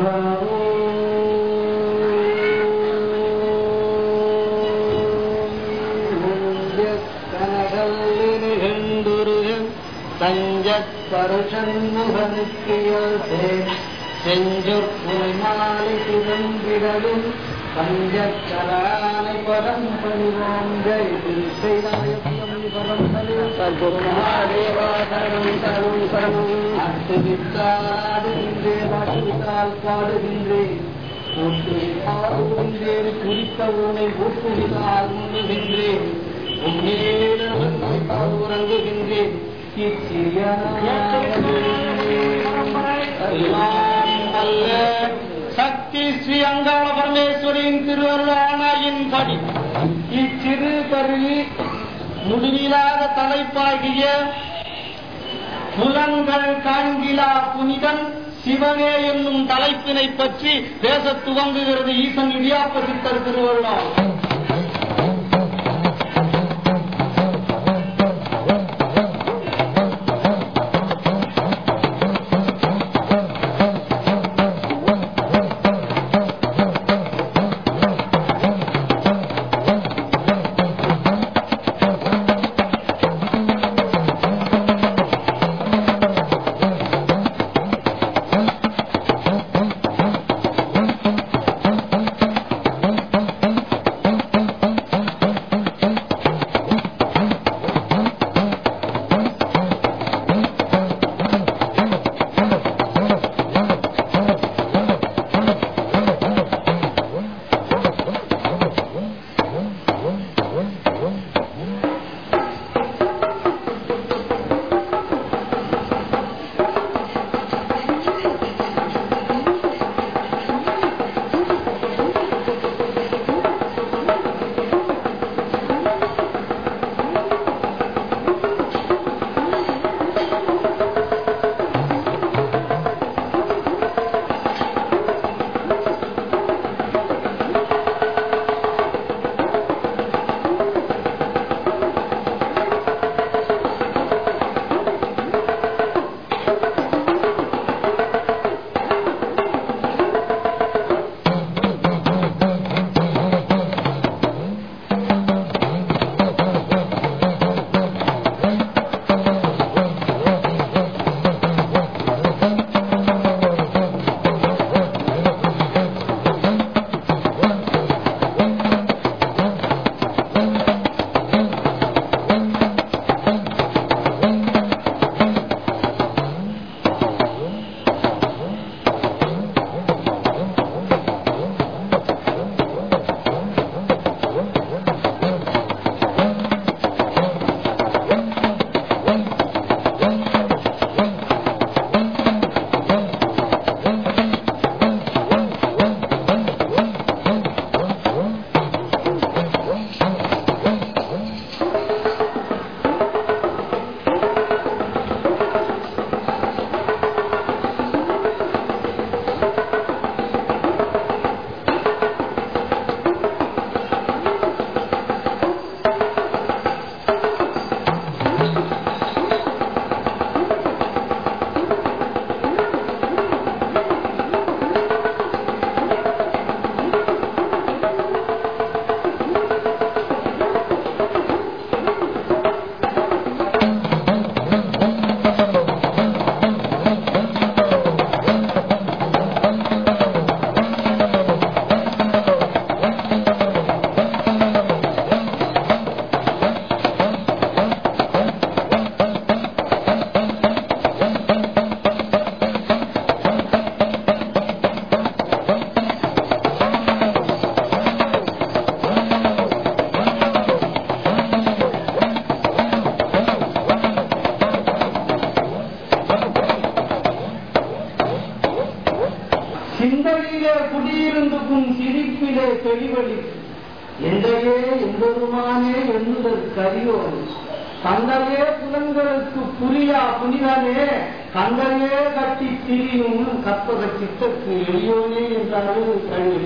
செஞ்சொற் புல்மாலை சிவந்திடலும் பஞ்சக்கரானை பரம் பணிவோம் ஜெய் செய்தாயம் பரம் பலிவரம் தரும் சரணம் அட்டுவித்தாடுகின்றேன் பாட்டுவித்தால் பாடுகின்றேன் போற்றுகின்றேன் குறித்த உன்னை ஊக்குவித்தால் முன்னுகின்றேன் உன்னேன உறங்குகின்றேன் அல்ல சக்தி ஸ்ரீ அங்காள பரமேஸ்வரியின் திருவருளானாயின் படி இச்சிறு கருவி முடிவிலாத தலைப்பாகிய புலன்கள் காண்கிலா புனிதன் சிவனே என்னும் தலைப்பினை பற்றி பேசத் துவங்குகிறது ஈசன் இடியாப்ப சித்தர் திருவள்ளுவா சிந்தையிலே குடியிருந்துக்கும் சிரிப்பிலே தெளிவழி எந்தையே எம்பெருமானே எண்ணுதல் கரியோடு தந்தையே புலன்களுக்கு புரியா புனிதனே தந்தையே கட்டி திரியும் கற்பக சித்தற்கு எளியோனே என்றாலும் கழிவழி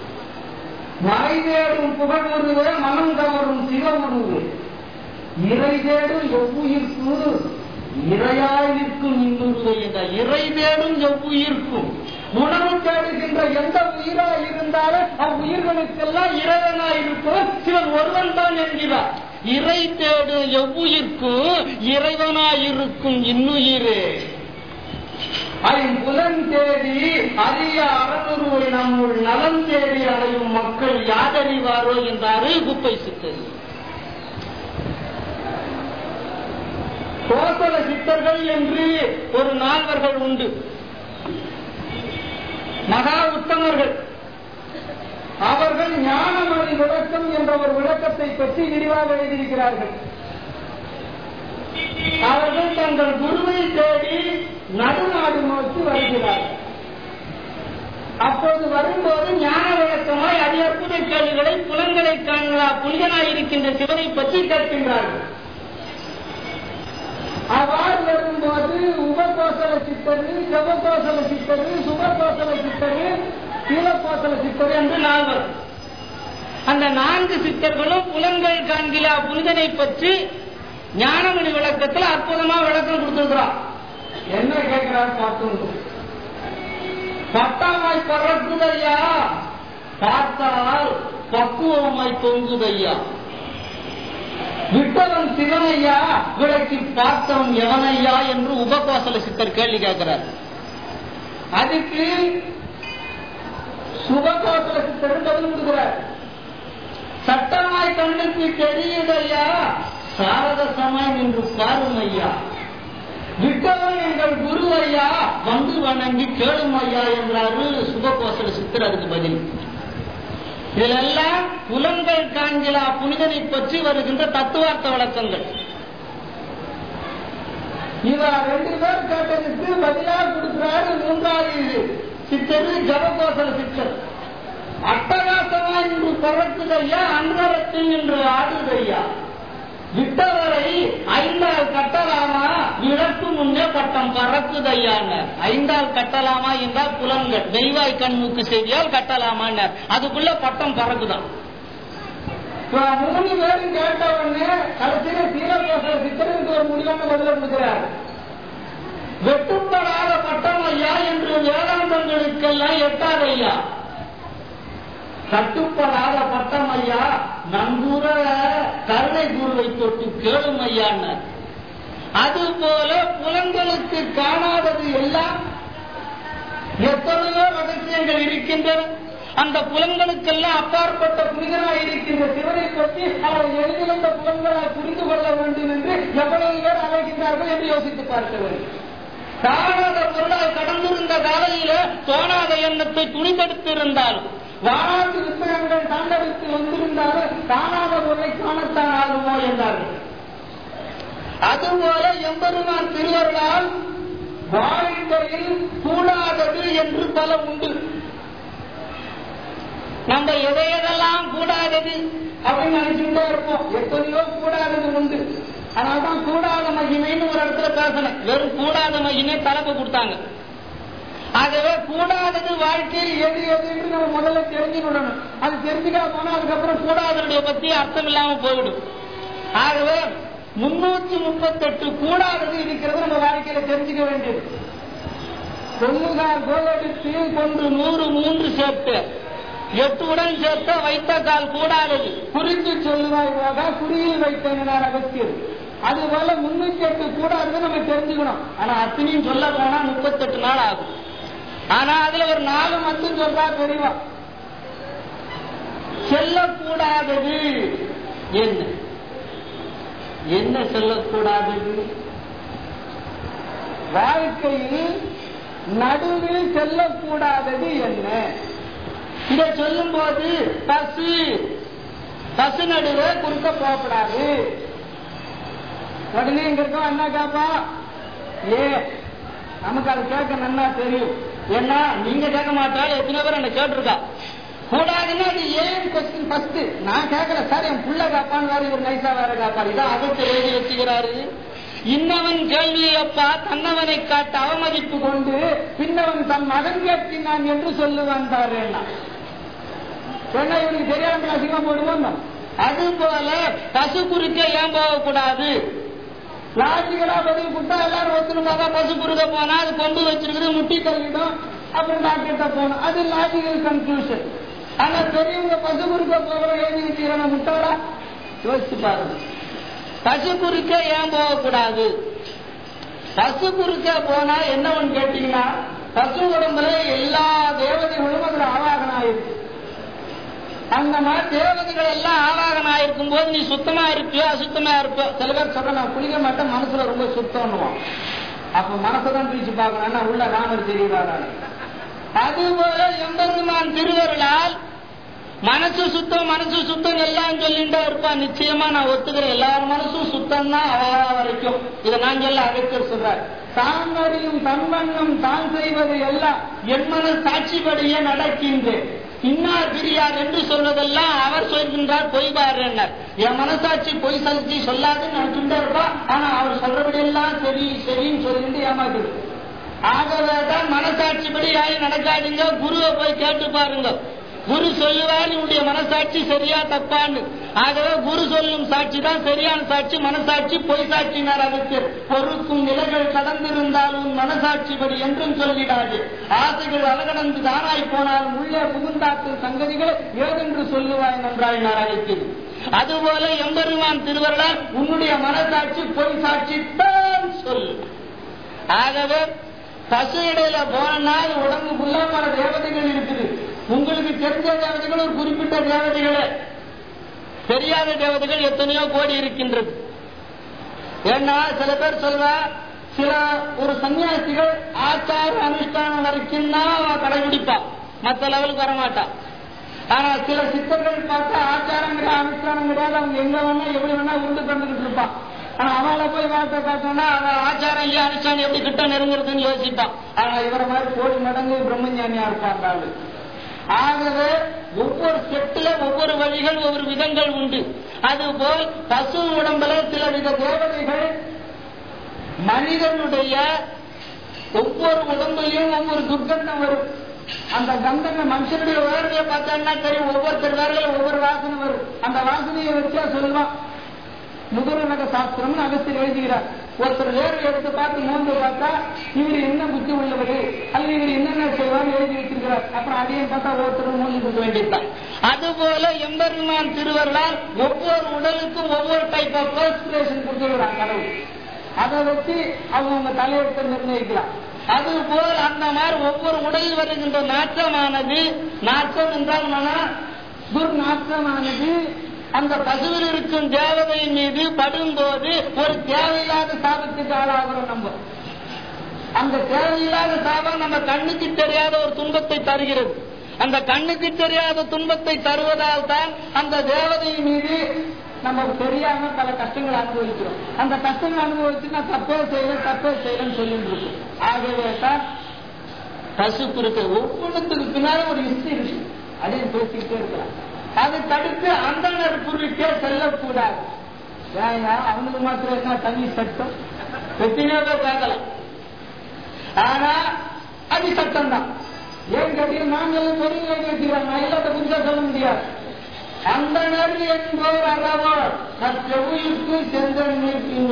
மறை தேடும் புகழுருவே மனம் கவரும் சிவமுருவே இறை தேடும் எவ்வுயிர்க்கு இறையாய் நிற்கும் இன்னொருவை என்ற இறை தேடும் எவ்வுயிர்க்கும் உணவு தேடும் இருக்கின்ற எந்த உயிரா இருந்தாலும் அவ்வுயிர்களுக்கெல்லாம் இறைவனா இருப்பவன் சிவன் ஒருவன் தான் என்கிறார் இறை தேடு எவ்வுயிர்க்கும் இறைவனாயிருக்கும் இன்னுயிரே ஐம்புலன் தேடி அரிய அறநுருவை நம்முள் நலம் தேடி அடையும் மக்கள் யாதறிவாரோ என்றாரு குப்பை சித்தர் கோசல சித்தர்கள் என்று ஒரு நால்வர்கள் உண்டு மகா உத்தமர்கள் அவர்கள் ஞானமணி விளக்கம் என்ற ஒரு விளக்கத்தை பற்றி விரிவாக எழுதியிருக்கிறார்கள் அவர்கள் தங்கள் குருவை தேடி நடுநாடு நோக்கி வருகிறார்கள் அப்போது வரும்போது ஞான விளக்கமாய் அதி அற்புத கேள்விகளை புலன்களை காணலா புனிதனாயிருக்கின்ற சிவனை பற்றி கேட்கின்றார்கள் அவ்வாறு வரும்போது உபகோசல சித்தரு செவகோசல சித்தரு சுபகோசல சித்தரு கீழக்கோசல சித்தரு என்று நால்வர் அந்த நான்கு சித்தர்களும் புலன்கள் காண்கிலா புனிதனை பற்றி ஞானமணி விளக்கத்தில் அற்புதமா விளக்கம் கொடுத்திருக்கிறார் என்ன கேட்கிறார் பார்த்து பட்டாமாய் பறக்குதையா பார்த்தால் பக்குவமாய் தொங்குதையா விட்டவன் சிவனையா விளக்கி பார்த்தவன் எவனையா என்று உபகோசல சித்தர் கேள்வி கேட்கிறார் அதுக்கு சுபகோசல சித்தர் பதில் கொடுக்கிறார் சட்டமாய் கண்ணுக்கு தெரியுதையா சாரத சமயம் என்று பாரும் ஐயா விட்டவன் எங்கள் குரு ஐயா வந்து வணங்கி கேளும் ஐயா என்றாரு சுபகோசல சித்தர் அதுக்கு பதில் இதிலெல்லாம் புலன்கள் காண்கிலா புனிதனை பற்றி வருகின்ற தத்துவார்த்த விளக்கங்கள் இவர் ரெண்டு பேர் கேட்டதுக்கு பதிலாக கொடுக்கிறாரு மூன்றாவது சித்தரு ஜபகோசல சித்தர் அட்டகாசமா என்று பறக்குதையா அன்றரத்தில் என்று ஆடுதையா விட்டவரை ஐந்தால் கட்டலாமா இழப்பு முன்னே பட்டம் பறக்குதையான ஐந்தால் கட்டலாமா என்றால் புலன்கள் தெய்வாய் கண் மூக்கு செய்தியால் கட்டலாமான்னார் அதுக்குள்ள பட்டம் பறக்குதான் மூணு பேரும் கேட்ட உடனே கடைசியில சீரகோசர சித்தருக்கு ஒரு முடிவான பதில கொடுக்கிறார் வெட்டுப்படாத பட்டம் ஐயா என்று வேதாந்தங்களுக்கெல்லாம் எட்டாத ஐயா கட்டுப்படாத பட்டம் ஐயா நங்கூர கருணை குருவை தொட்டு கேளும் ஐயான்னு அதுபோல புலன்களுக்கு காணாதது எல்லாம் எத்தனையோ ரகசியங்கள் இருக்கின்றன அந்த புலன்களுக்கெல்லாம் அப்பாற்பட்ட புனிதனாய் இருக்கின்ற சிவனை பற்றி அவர் எழுதியிருந்த புலன்களால் புரிந்து கொள்ள வேண்டும் என்று எவ்வளவு பேர் அழைக்கின்றார்கள் என்று யோசித்து பார்க்க வேண்டும் காணாத பொருளால் கடந்திருந்த காலையில தோணாத எண்ணத்தை துணிபடுத்தியிருந்தாலும் வாராட்டு புத்தகங்கள் தாண்டவித்து வந்திருந்தாலும் காணாத பொருளை காணத்தான் ஆகுமோ என்றார்கள் அதுபோல எம்பெருமான் திருவருளால் வாழ்க்கையில் கூடாதது என்று பல உண்டு நம்ம எதையெல்லாம் கூடாதது அப்படின்னு நினைச்சுட்டே இருப்போம் எத்தனையோ கூடாதது உண்டு அதனால்தான் கூடாத மகிமைன்னு ஒரு இடத்துல பேசணும் வெறும் கூடாத மகிமை தலைப்பு கொடுத்தாங்க ஆகவே கூடாதது வாழ்க்கையில் எது எது என்று நம்ம முதல்ல தெரிஞ்சுக்கணும் அது தெரிஞ்சுக்கா போனா அதுக்கப்புறம் கூடாதனுடைய பத்தி அர்த்தம் இல்லாம போயிடும் ஆகவே முன்னூத்தி முப்பத்தெட்டு கூடாதது இருக்கிறது நம்ம வாழ்க்கையில தெரிஞ்சுக்க வேண்டியது கொள்ளுகால் கோலெடுத்து கொண்டு நூறு மூன்று சேர்த்து எட்டு உடன் சேர்த்த வைத்த கால் கூடாதது குறித்து சொல்லுவாய் போக குறியில் வைத்தனார் அகத்தியர் அதுபோல முன்னூத்தி எட்டு கூடாதது நம்ம தெரிஞ்சுக்கணும் ஆனா அத்தனையும் சொல்ல போனா முப்பத்தெட்டு நாள் ஆகும் ஆனா அதுல ஒரு நாலு மட்டும் சொல்றா தெரியவா செல்லக்கூடாதது என்ன என்ன செல்லக்கூடாதது வாழ்க்கையில் நடுவில் செல்லக்கூடாதது என்ன இதை சொல்லும் போது பசு பசு நடுவே குறுக்க போகக்கூடாது உடனே இங்க இருக்கோம் என்ன கேப்பா ஏ நமக்கு அது கேட்க நல்லா தெரியும் ஏன்னா நீங்க கேட்க மாட்டா எத்தனை பேர் என்ன கேட்டிருக்கா கூடாதுன்னா அது ஏன் கொஸ்டின் ஃபர்ஸ்ட் நான் கேட்கல சார் என் புள்ள காப்பான்னு வேற இவர் நைசா வேற காப்பாரு இதான் அகத்தை எழுதி வச்சுக்கிறாரு இன்னவன் கேள்வியப்பா தன்னவனை காட்டு அவமதிப்பு கொண்டு பின்னவன் தன் மகன் கேட்கினான் என்று சொல்லுவான் பாரு என்ன சொன்னா இவனுக்கு தெரியாம அசிங்கமா போடுவோம் அது போல பசு குறுக்க ஏன் போகக்கூடாது லாஜிக்கலா பதில் கொடுத்தா எல்லாரும் ஒத்துணுமாதான் பசு குறுக்க போனா அது கொண்டு வச்சிருக்குது முட்டி தள்ளிடும் அப்புறம் டாக்டர்கிட்ட போகணும் அது லாஜிக்கல் கன்க்ளூஷன் ஆனா பெரியவங்க பசு குறுக்க போகிற எழுதி வச்சுக்கிறவங்க முட்டாளா யோசிச்சு பாருங்க பசு குறுக்க ஏன் போகக்கூடாது பசு குறுக்க போனா என்ன ஒன்று கேட்டீங்கன்னா பசு உடம்புல எல்லா தேவதைகளும் அதுல ஆவாகனம் ஆயிருக்கு அந்த மாதிரி தேவதைகள் எல்லாம் ஆவாகனம் ஆயிருக்கும் போது நீ சுத்தமா இருப்பியோ அசுத்தமா இருப்பியோ சில பேர் சொல்ற நான் குளிக்க மாட்டேன் மனசுல ரொம்ப சுத்தம்னுவான் அப்ப மனசதான் பிரிச்சு பார்க்கணும்னா உள்ள ராமர் தெரியவாரான் அதுபோல எம்பெருமான் திருவருளால் மனசு சுத்தம் மனசு சுத்தம் எல்லாம் சொல்லிட்டே இருப்பான் நிச்சயமா நான் ஒத்துக்கிறேன் எல்லார் மனசும் சுத்தம் தான் அவரா வரைக்கும் இதை நான் சொல்ல அழைக்கர் சொல்றார் தான் அறியும் தன்வண்ணம் தான் செய்வது எல்லாம் என் மன சாட்சிப்படியே நடக்கின்றேன் இன்னார் பிரியார் என்று சொல்வதெல்லாம் அவர் சொல்கின்றார் பொய்பார் என்ன என் மனசாட்சி பொய் சலிச்சு சொல்லாதுன்னு நினைச்சுட்டே இருப்பா ஆனா அவர் சொல்றபடி எல்லாம் சரி சரின்னு சொல்லிட்டு ஏமாத்துது ஆகவே தான் மனசாட்சிப்படி யாரும் நடக்காதீங்க குருவை போய் கேட்டு பாருங்க குரு சொல்லுவார் உன்னுடைய மனசாட்சி சரியா தப்பான்னு ஆகவே குரு சொல்லும் சாட்சி தான் சரியான சாட்சி மனசாட்சி பொய் சாட்சினார் அதுக்கு பொறுக்கும் நிலைகள் கடந்திருந்தால் உன் மனசாட்சிப்படி என்றும் சொல்லிடாது ஆசைகள் அலகடந்து தானாய் போனாலும் உள்ளே புகுந்தாக்கும் சங்கதிகளை ஏதென்று சொல்லுவாய் நன்றாய் நாராயணத்தில் அதுபோல எம்பெருமான் திருவருளால் உன்னுடைய மனசாட்சி பொய் சாட்சி தான் சொல்லு ஆகவே பசு இடையில போனா உடம்புக்குள்ள பல தேவதைகள் இருக்குது உங்களுக்கு தெரிஞ்ச தேவதைகள் ஒரு குறிப்பிட்ட தேவதைகளே தெரியாத தேவதைகள் எத்தனையோ கோடி இருக்கின்றது ஏன்னா சில பேர் சொல்வா சில ஒரு சன்னியாசிகள் ஆச்சார அனுஷ்டானம் வரைக்கும் தான் அவ கடைபிடிப்பா மத்த லெவலுக்கு வரமாட்டா ஆனா சில சித்தர்கள் பார்த்தா ஆச்சாரம் கிடையாது அனுஷ்டானம் கிடையாது அவங்க எங்க வேணா எப்படி வேணா உண்டு தந்துகிட்டு இருப்பான் ஆனா அவளை போய் வார்த்தை பார்த்தோம்னா அவன் ஆச்சாரம் ஐயா அனுஷ்டானம் எப்படி கிட்ட நெருங்குறதுன்னு யோசிப்பான் ஆனா இவரை மாதிரி கோடி மடங்கு பிரம்மஞானியா இருப்பான் ஆளு ஆகவே ஒவ்வொரு செட்டுல ஒவ்வொரு வழிகள் ஒவ்வொரு விதங்கள் உண்டு அதுபோல் பசு உடம்புல சில வித தேவதைகள் மனிதனுடைய ஒவ்வொரு உடம்புலையும் ஒவ்வொரு துர்க்கந்தம் வரும் அந்த கந்தங்க மனுஷனுடைய வேர்வையை பார்த்தோம்னா தெரியும் ஒவ்வொருத்தர் வேர்வையில ஒவ்வொரு வாசனை வரும் அந்த வாசனையை வச்சா சொல்லுவான் முதுரநக சாஸ்திரம்னு அகஸ்தியர் எழுதுகிறார் ஒருத்தர் வேர்வை எடுத்து பார்த்து மோந்து பார்த்தா இவர் என்ன புத்தி உள்ளவர் அல்லது இவர் என்னென்ன செய்வார் எழுதி வச்சிருக்கிறார் அப்புறம் அதையும் பார்த்தா ஒருத்தர் மோந்து கொடுக்க வேண்டியதுதான் அதுபோல எம்பெருமான் திருவருளால் ஒவ்வொரு உடலுக்கும் ஒவ்வொரு டைப் ஆஃப் பர்ஸ்பிரேஷன் கொடுத்துருக்கிறான் கடவுள் அதை வச்சு அவங்க தலையெடுத்து நிர்ணயிக்கலாம் அதுபோல் அந்த மாதிரி ஒவ்வொரு உடலில் வருகின்ற நாற்றமானது நாற்றம் என்றால் என்னன்னா துர்நாற்றமானது அந்த பசுவில் இருக்கும் தேவதை மீது படும்போது ஒரு தேவையில்லாத சாபத்துக்கு ஆளாகிறோம் நம்ம அந்த தேவையில்லாத சாபம் நம்ம கண்ணுக்கு தெரியாத ஒரு துன்பத்தை தருகிறது அந்த கண்ணுக்கு தெரியாத துன்பத்தை தருவதால் தான் அந்த தேவதை மீது நம்ம தெரியாம பல கஷ்டங்களை அனுபவிக்கிறோம் அந்த கஷ்டங்களை அனுபவிச்சு நான் தப்பே செய்யல தப்பே செய்யலன்னு சொல்லிட்டு இருக்கோம் ஆகவே தான் பசு குறுக்க ஒவ்வொன்றுத்துக்கு பின்னால ஒரு ஹிஸ்டரி இருக்கு அதையும் பேசிக்கிட்டே இருக்கலாம் அதை தடுத்து அந்தனர் குறுக்கே செல்லக்கூடாது ஏன்னா அவனுக்கு மாத்திரம் என்ன தனி சட்டம் எத்தனையோ பேர் கேட்கலாம் ஆனா அது சட்டம் தான் ஏன் கேட்டீங்க நாங்களும் பெரிய கேட்கிறோம் நான் இல்லாத புதுசா சொல்ல முடியாது அந்தனர் என்போர் அறவோர் மற்றவுக்கு செந்தன்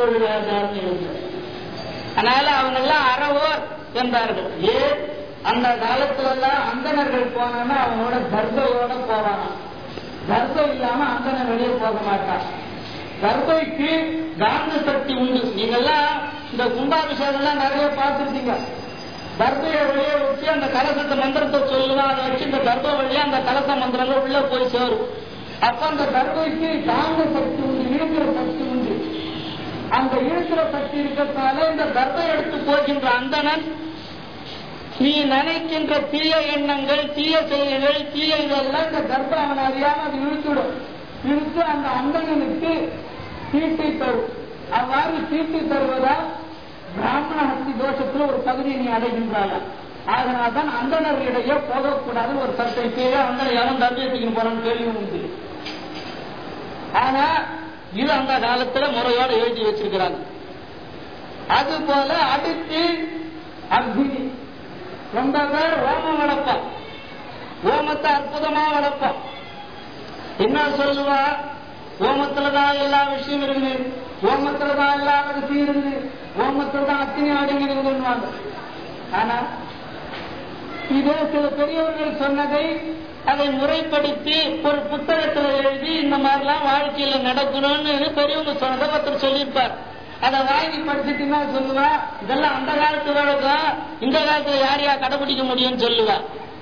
அதனால அவங்க எல்லாம் அறவோர் என்றார்கள் ஏன் அந்த காலத்துல எல்லாம் அந்தனர்கள் போனான்னா அவங்களோட கர்ப்பையோட போவாங்க கர்ப்பம் இல்லாம அந்தனர் வெளியே போக மாட்டான் கர்ப்பைக்கு காந்த சக்தி உண்டு நீங்கெல்லாம் இந்த கும்பாபிஷேகம்லாம் நிறைய பார்த்துருக்கீங்க கர்ப்பையை வெளியே வச்சு அந்த கலசத்தை மந்திரத்தை சொல்லுவான் அதை வச்சு இந்த கர்ப்ப வழியா அந்த கலச மந்திரங்கள் உள்ள போய் சேரும் அப்ப அந்த கர்ப்பைக்கு காந்த சக்தி உண்டு இழுக்கிற சக்தி உண்டு அந்த இழுக்கிற சக்தி இருக்கிறதுனால இந்த கர்ப்பை எடுத்து போகின்ற அந்தணன் நீ நினைக்கின்ற தீய எண்ணங்கள் தீய செயல்கள் தீய இதெல்லாம் இந்த கர்ப்பம் அவன் அறியாம அது இழுத்துடும் இழுத்து அந்த அந்தணனுக்கு தீட்டை தரும் அவ்வாறு தீட்டை தருவதால் பிராமண ஹஸ்தி தோஷத்துல ஒரு பகுதியை நீ அடைகின்றாய் அதனால்தான் அந்தணர்களிடையே போகக்கூடாது ஒரு சட்டை கீழே அந்த யாரும் தர்பியத்துக்கு போறான்னு கேள்வி உண்டு ஆனா இது அந்த காலத்துல முறையோட எழுதி வச்சிருக்கிறாங்க அது போல அடுத்து அக்னி ரொம்ப பேர் ஓமம் வளர்ப்பான் ஓமத்தை அற்புதமா வளர்ப்பான் என்ன சொல்லுவா ஓமத்துலதான் எல்லா விஷயம் இருக்கு ஓமத்துலதான் எல்லா விஷயம் இருக்கு ஓமத்துலதான் அத்தனை அடங்கி இருக்குன்னு ஆனா இதே சில பெரியவர்கள் சொன்னதை அதை முறைப்படுத்தி ஒரு புத்தகத்துல எழுதி இந்த மாதிரிலாம் வாழ்க்கையில நடக்கணும்னு பெரியவங்க சொன்னதை ஒருத்தர் சொல்லியிருப்பார் அதை வாங்கி படிச்சுட்டுன்னா சொல்லுவா இதெல்லாம் அந்த காலத்து வழக்கம் இந்த காலத்துல யார் யார் கடைபிடிக்க முடியும்னு சொல்லுவா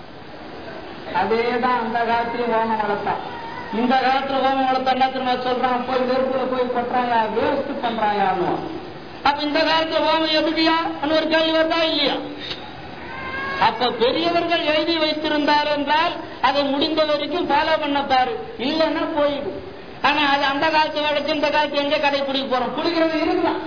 அதேதான் அந்த காலத்துல ஹோமம் வளர்த்தான் இந்த காலத்துல ஹோமம் வளர்த்தா என்ன தெரியுமா சொல்றான் போய் நெருப்புல போய் கொட்டுறாங்க வேஸ்ட் பண்றாங்க அப்ப இந்த காலத்துல ஹோமம் எதுக்குயா ஒரு கேள்வி வருதா இல்லையா அப்ப பெரியவர்கள் எழுதி வைத்திருந்தார் என்றால் அதை முடிந்த வரைக்கும் ஃபாலோ பண்ண பாரு இல்லைன்னா போயிடும் ஆனா அது அந்த காலத்து வழக்கு இந்த காலத்து எங்க கடைபிடிக்க போறோம் குடிக்கிறது இருக்கலாம்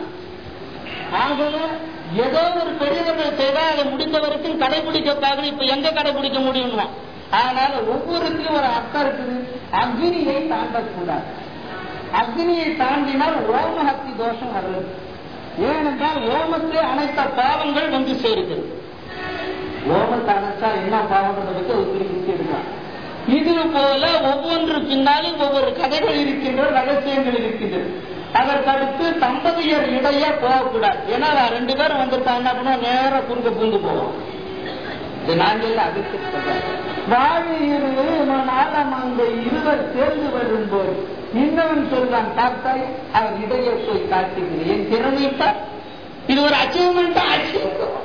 ஆகவே ஏதோ ஒரு பெரியவர்கள் செய்தா அதை முடிந்த வரைக்கும் கடைபிடிக்க பார்க்கணும் இப்ப எங்க கடைபிடிக்க முடியுமா அதனால ஒவ்வொருத்திலும் ஒரு அர்த்தம் இருக்குது அக்னியை தாண்டக்கூடாது அக்னியை தாண்டினால் ஓமஹத்தி தோஷம் வருது ஏனென்றால் ஓமத்தை அனைத்த பாவங்கள் வந்து சேருகிறது ஓமத்தை அணைச்சா என்ன பாவங்களை பற்றி ஒரு பிரித்து எடுக்கலாம் இது போல ஒவ்வொன்று பின்னாலும் ஒவ்வொரு கதைகள் இருக்கின்ற ரகசியங்கள் இருக்கின்றது அதற்கடுத்து தம்பதியர் இடையே போகக்கூடாது ஏன்னா ரெண்டு பேரும் வந்திருக்காங்க என்ன பண்ணா நேரம் குறுக்க பூந்து போவோம் இது நாங்கள் அதுக்கு வாழியிரு நாளம் அந்த இருவர் சேர்ந்து வரும்போது இன்னவன் சொல்றான் பார்த்தாய் அவர் இடையே போய் காட்டுகிறேன் என் திறமைப்பா இது ஒரு அச்சீவ்மெண்ட் அச்சீவ்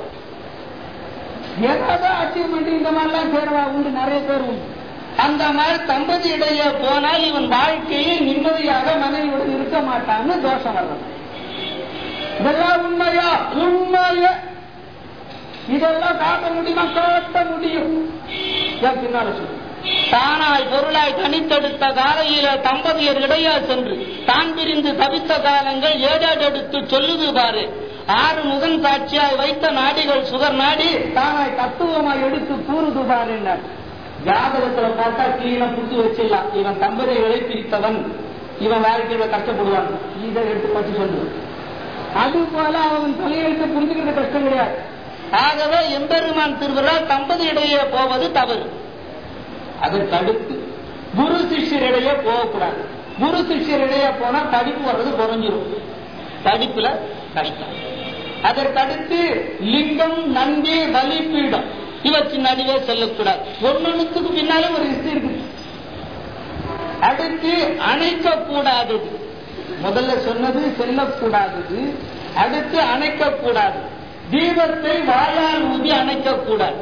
ஏதாவது அச்சீவ்மெண்ட் இந்த மாதிரிலாம் சேரவா உண்டு நிறைய பேர் உண்டு அந்த மாதிரி தம்பதி இடையே போனால் இவன் வாழ்க்கையில் நிம்மதியாக மனைவியுடன் இருக்க மாட்டான்னு தோஷம் வர்றது இதெல்லாம் உண்மையா உண்மைய இதெல்லாம் காட்ட முடியுமா காட்ட முடியும் ஏன் பின்னால சொல்லு தானாய் பொருளாய் தனித்தெடுத்த காலையில தம்பதியர் இடையே சென்று தான் பிரிந்து தவித்த காலங்கள் ஏழெடுத்து சொல்லுது பாரு ஆறு முகன் சாட்சியாய் வைத்த நாடிகள் சுகர் நாடி தானாய் தத்துவமாய் எடுத்து கூறுது பாரு ஜாதகத்துல பார்த்தா கீழே புட்டு வச்சிடலாம் இவன் தம்பதிகளை பிரித்தவன் இவன் வாழ்க்கையில கஷ்டப்படுவான் இதை எடுத்து பற்றி சொல்லுவான் அது போல அவன் தலையெழுத்து புரிஞ்சுக்கிறது கஷ்டம் கிடையாது ஆகவே எம்பெருமான் திருவிழா தம்பதி இடையே போவது தவறு அதற்கு அடுத்து குரு சிஷ்யரிடையே போகக்கூடாது குரு சிஷ்யரிடையே போனா தடிப்பு வர்றது குறைஞ்சிரும் தடிப்புல கஷ்டம் அதற்கடுத்து லிங்கம் நந்தி பலிப்பீடம் இவற்றின் நடுவே செல்லக்கூடாது ஒன்னொன்னுக்கு பின்னாலே ஒரு ஹிஸ்டரி இருக்கு அடுத்து அணைக்க கூடாதது முதல்ல சொன்னது செல்லக்கூடாதது அடுத்து அணைக்க கூடாது தீபத்தை வாயால் ஊதி அணைக்க கூடாது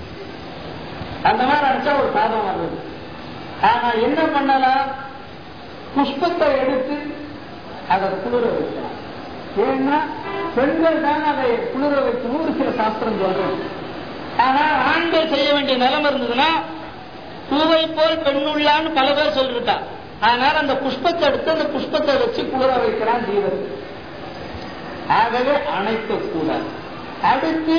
அந்த மாதிரி அணைச்சா ஒரு சாதம் வர்றது ஆனா என்ன பண்ணலாம் புஷ்பத்தை எடுத்து அதை குளிர வைக்கலாம் ஏன்னா பெண்கள் தான் அதை குளிர வைக்கணும் ஒரு சில சாஸ்திரம் சொல்றது ஆனா ஆண்கள் செய்ய வேண்டிய நிலைமை இருந்ததுன்னா பூவை போல் பெண்ணுள்ளான்னு பல பேர் சொல்லிருக்கா அதனால அந்த புஷ்பத்தை எடுத்து அந்த புஷ்பத்தை வச்சு குளிர வைக்கிறான் ஜீவன் ஆகவே அணைக்க கூடாது அடுத்து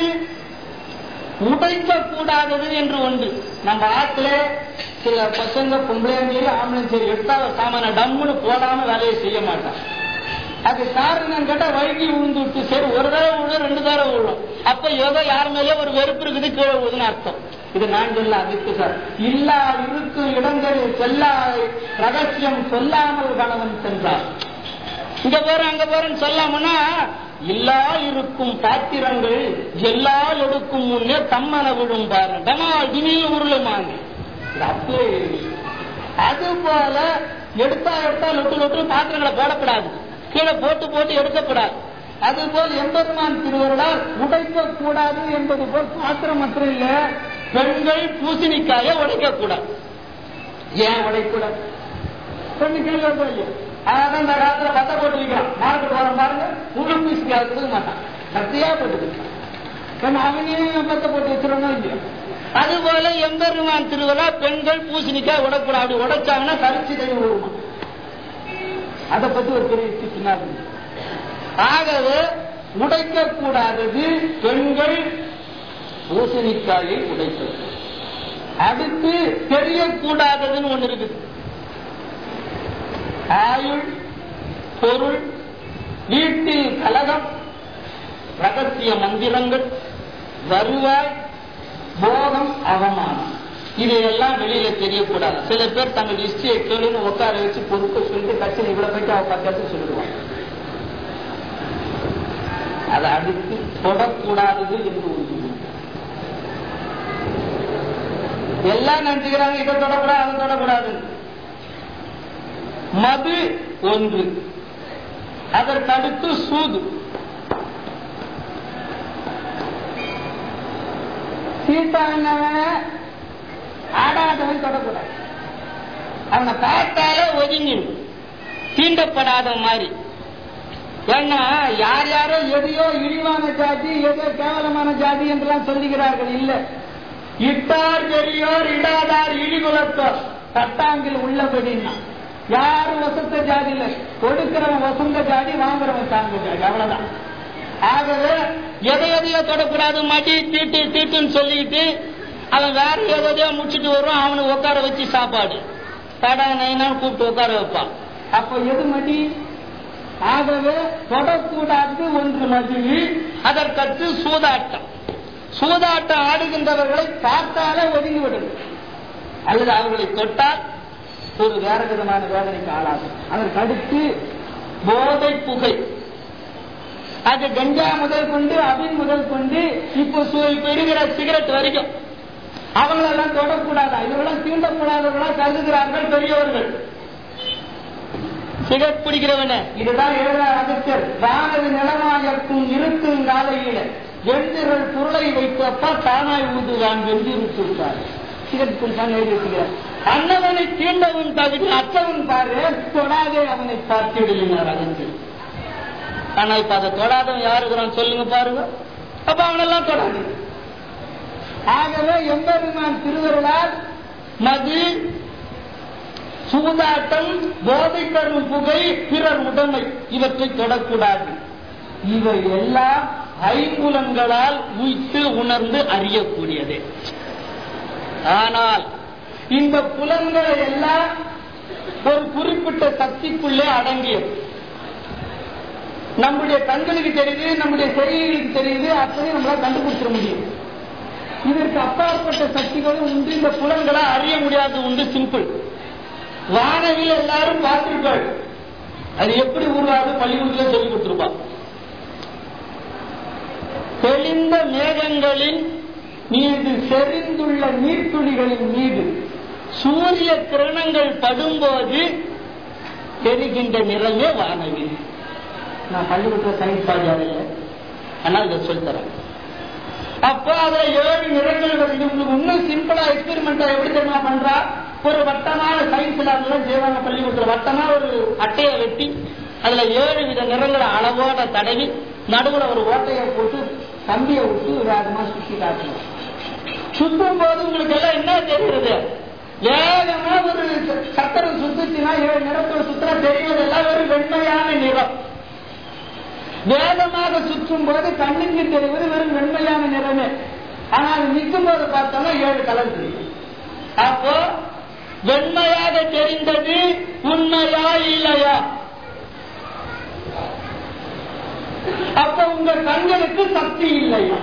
உடைக்க கூடாதது என்று ஒன்று நம்ம ஆத்துல சில பசங்க பொம்பளையும் சரி ஆம்பளையும் சரி எடுத்தா சாமான டம்முன்னு போடாம வேலையை செய்ய மாட்டான் அது காரணம் கேட்டா வழுக்கி விழுந்து விட்டு சரி ஒரு தடவை விழும் ரெண்டு தடவை விழும் அப்ப ஏதோ யார் மேலே ஒரு வெறுப்பு இருக்குது கீழே விழுதுன்னு அர்த்தம் இது நான் சொல்ல அதுக்கு சார் இல்லா இருக்கும் இடங்களில் செல்லா ரகசியம் சொல்லாமல் கணவன் சென்றார் இங்க போறேன் அங்க போறேன்னு சொல்லாமன்னா இல்லா இருக்கும் பாத்திரங்கள் எல்லா எடுக்கும் முன்னே தம்மன விடும் பாரு டமால் திணியில் உருளுமாங்க இது அப்படியே இருக்கு. அது போல எடுத்தா எடுத்தா லொட்டு லொட்டு பாத்திரங்களை போடக்கூடாது கீழே போட்டு போட்டு எடுக்கக்கூடாது அதுபோல் எம்பெருமான் திருவருளால் உடைக்க கூடாது என்பது போல் பாத்திரம் மற்றும் இல்ல பெண்கள் பூசணிக்காய உடைக்க கூடாது ஏன் உடைக்கூடாது பெண்ணு கேள்வி இல்லையா அதான் இந்த காலத்துல பத்த போட்டு வைக்கிறான் மார்க்கெட் வர பாருங்க முழு பூசணிக்காய் கொடுக்க மாட்டான் கத்தியா போட்டு வைக்கிறான் அவனையும் பத்த போட்டு வச்சிருந்தோம் இல்லையா அதுபோல எம்பெருமான் திருவிழா பெண்கள் பூசணிக்காய் உடக்கூடாது அப்படி உடைச்சாங்கன்னா கரிச்சு கை விடுமா அதை பத்தி ஒரு பெரிய பின்னாடி ஆகவே உடைக்க கூடாதது பெண்கள் பூசணிக்காயை உடைத்தது அடுத்து தெரியக்கூடாததுன்னு ஒண்ணு இருக்குது ஆயுள் பொருள் வீட்டில் கலகம் ரகசிய மந்திரங்கள் வருவாய் போகம் அவமானம் இதையெல்லாம் வெளியில தெரியக்கூடாது சில பேர் தங்கள் ஹிஸ்டரியை கேளுன்னு உட்கார வச்சு பொறுப்பை சொல்லிட்டு கட்சியில் இவ்வளவு போயிட்டு அவ பக்கத்து சொல்லிடுவாங்க அதை அடுத்து தொடக்கூடாதது என்று ஒரு எல்லாம் நினைச்சுக்கிறாங்க இதை தொடக்கூடாது அதை தொடக்கூடாது மது ஒன்று அதற்கடுத்து சூது சீட்டானவன் ஆடாதவன் தொடக்கூடாது அவனை பார்த்தாலே ஒதுங்கிடும் தீண்டப்படாத மாதிரி ஏன்னா யார் யாரோ எதையோ இழிவான ஜாதி ஏதோ கேவலமான ஜாதி என்றெல்லாம் சொல்லுகிறார்கள் இல்ல இட்டார் பெரியோர் இடாதார் இழிகுலத்தோர் தட்டாங்கில் உள்ளபடின்னா யாரும் வசந்த ஜாதி இல்ல கொடுக்கிறவன் வசந்த ஜாதி வாங்குறவன் தாங்க ஜாதி அவ்வளவுதான் ஆகவே எதை எதையோ தொடக்கூடாது மடி தீட்டு தீட்டுன்னு சொல்லிட்டு அவன் வேற எதையோ முடிச்சுட்டு வருவான் அவனை உட்கார வச்சு சாப்பாடு கடை நைனான்னு கூப்பிட்டு உட்கார வைப்பான் அப்ப எது மடி ஆகவே தொடக்கூடாது ஒன்று மதி அதற்கடுத்து சூதாட்டம் சூதாட்டம் ஆடுகின்றவர்களை பார்த்தாலே ஒதுங்கிவிடும் அல்லது அவர்களை தொட்டால் ஒரு வேற விதமான வேதனைக்கு ஆளாகும் அதற்கு அடுத்து போதை புகை அது கஞ்சா முதல் கொண்டு அபின் முதல் கொண்டு இப்போ சு- இப்ப இருக்கிற சிகரெட் வரைக்கும் அவங்களெல்லாம் தொடக்கூடாதா இவர்களெல்லாம் தீண்டக்கூடாதவர்களா கருதுகிறார்கள் பெரியவர்கள் சிகரெட் பிடிக்கிறவன இதுதான் எழுதார் அகத்தியர் வானது நிலமாயக்கும் இருக்கும் காலையில வெண்திரள் பொருளை வைத்தப்பா தானாய் ஊதுவான் வென்றிருக்கிறார் சிகரெட் குடிச்சான் எழுதி வச்சுக்கிறார் அன்னவனை தீண்டவன் தகுதி அற்றவன் பாரு தொடாதே அவனை பார்த்திடுகிறார் அகத்தியர் ஆனா இப்ப அதை தொடாதவன் யாருக்குறான் சொல்லுங்க பாருங்க அப்ப அவனெல்லாம் தொடாது ஆகவே எம்பெருமான் திருவருளால் மது சூதாட்டம் போதை தரும் புகை பிறர் உடைமை இவற்றை தொடக்கூடாது இவை எல்லாம் ஐம்புலன்களால் உய்த்து உணர்ந்து அறியக்கூடியது ஆனால் இந்த புலன்களை எல்லாம் ஒரு குறிப்பிட்ட சக்திக்குள்ளே அடங்கியது நம்முடைய கண்களுக்கு தெரியுது நம்முடைய செய்திகளுக்கு தெரியுது அப்படி நம்மளால கண்டுபிடிச்சிட முடியும் இதற்கு அப்பாற்பட்ட சக்திகளும் உண்டு இந்த புலன்களை அறிய முடியாது உண்டு சிம்பிள் வானவில் எல்லாரும் பார்த்திருப்பாள் அது எப்படி உருவாது பள்ளிக்கூடத்துல சொல்லி கொடுத்திருப்பான் தெளிந்த மேகங்களின் மீது செறிந்துள்ள நீர்த்துளிகளின் மீது சூரிய கிரணங்கள் படும்போது தெரிகின்ற நிறமே வானவில் நான் பள்ளிக்கூடத்தில் சயின்ஸ் பாதியாக இல்லை ஆனால் இதை சொல்லித்தரேன் அப்போ அதுல ஏழு நிறங்கள் வருது உங்களுக்கு இன்னும் சிம்பிளா எக்ஸ்பெரிமெண்டா எப்படி தெரியுமா பண்றா ஒரு வட்டமான சயின்ஸ் லேப்லாம் செய்வாங்க பள்ளிக்கூடத்தில் வட்டமா ஒரு அட்டையை வெட்டி அதுல ஏழு வித நிறங்களை அளவோட தடவி நடுவுல ஒரு ஓட்டையை போட்டு கம்பியை விட்டு வேகமா சுத்தி காட்டணும் சுத்தும் போது உங்களுக்கு எல்லாம் என்ன தெரிகிறது வேகமா ஒரு சக்கரம் சுத்துச்சுன்னா ஏழு நிறத்தோட சுத்தினா தெரிவதெல்லாம் ஒரு வெண்மையான நிறம் வேகமாக சுற்றும் போது கண்ணுக்கு தெரிவது வெறும் வெண்மையான நிறமே ஆனா அது நிற்கும் போது பார்த்தோம்னா ஏழு கலர் தெரியும் அப்போ வெண்மையாக தெரிந்தது உண்மையா இல்லையா அப்ப உங்க கண்களுக்கு சக்தி இல்லையா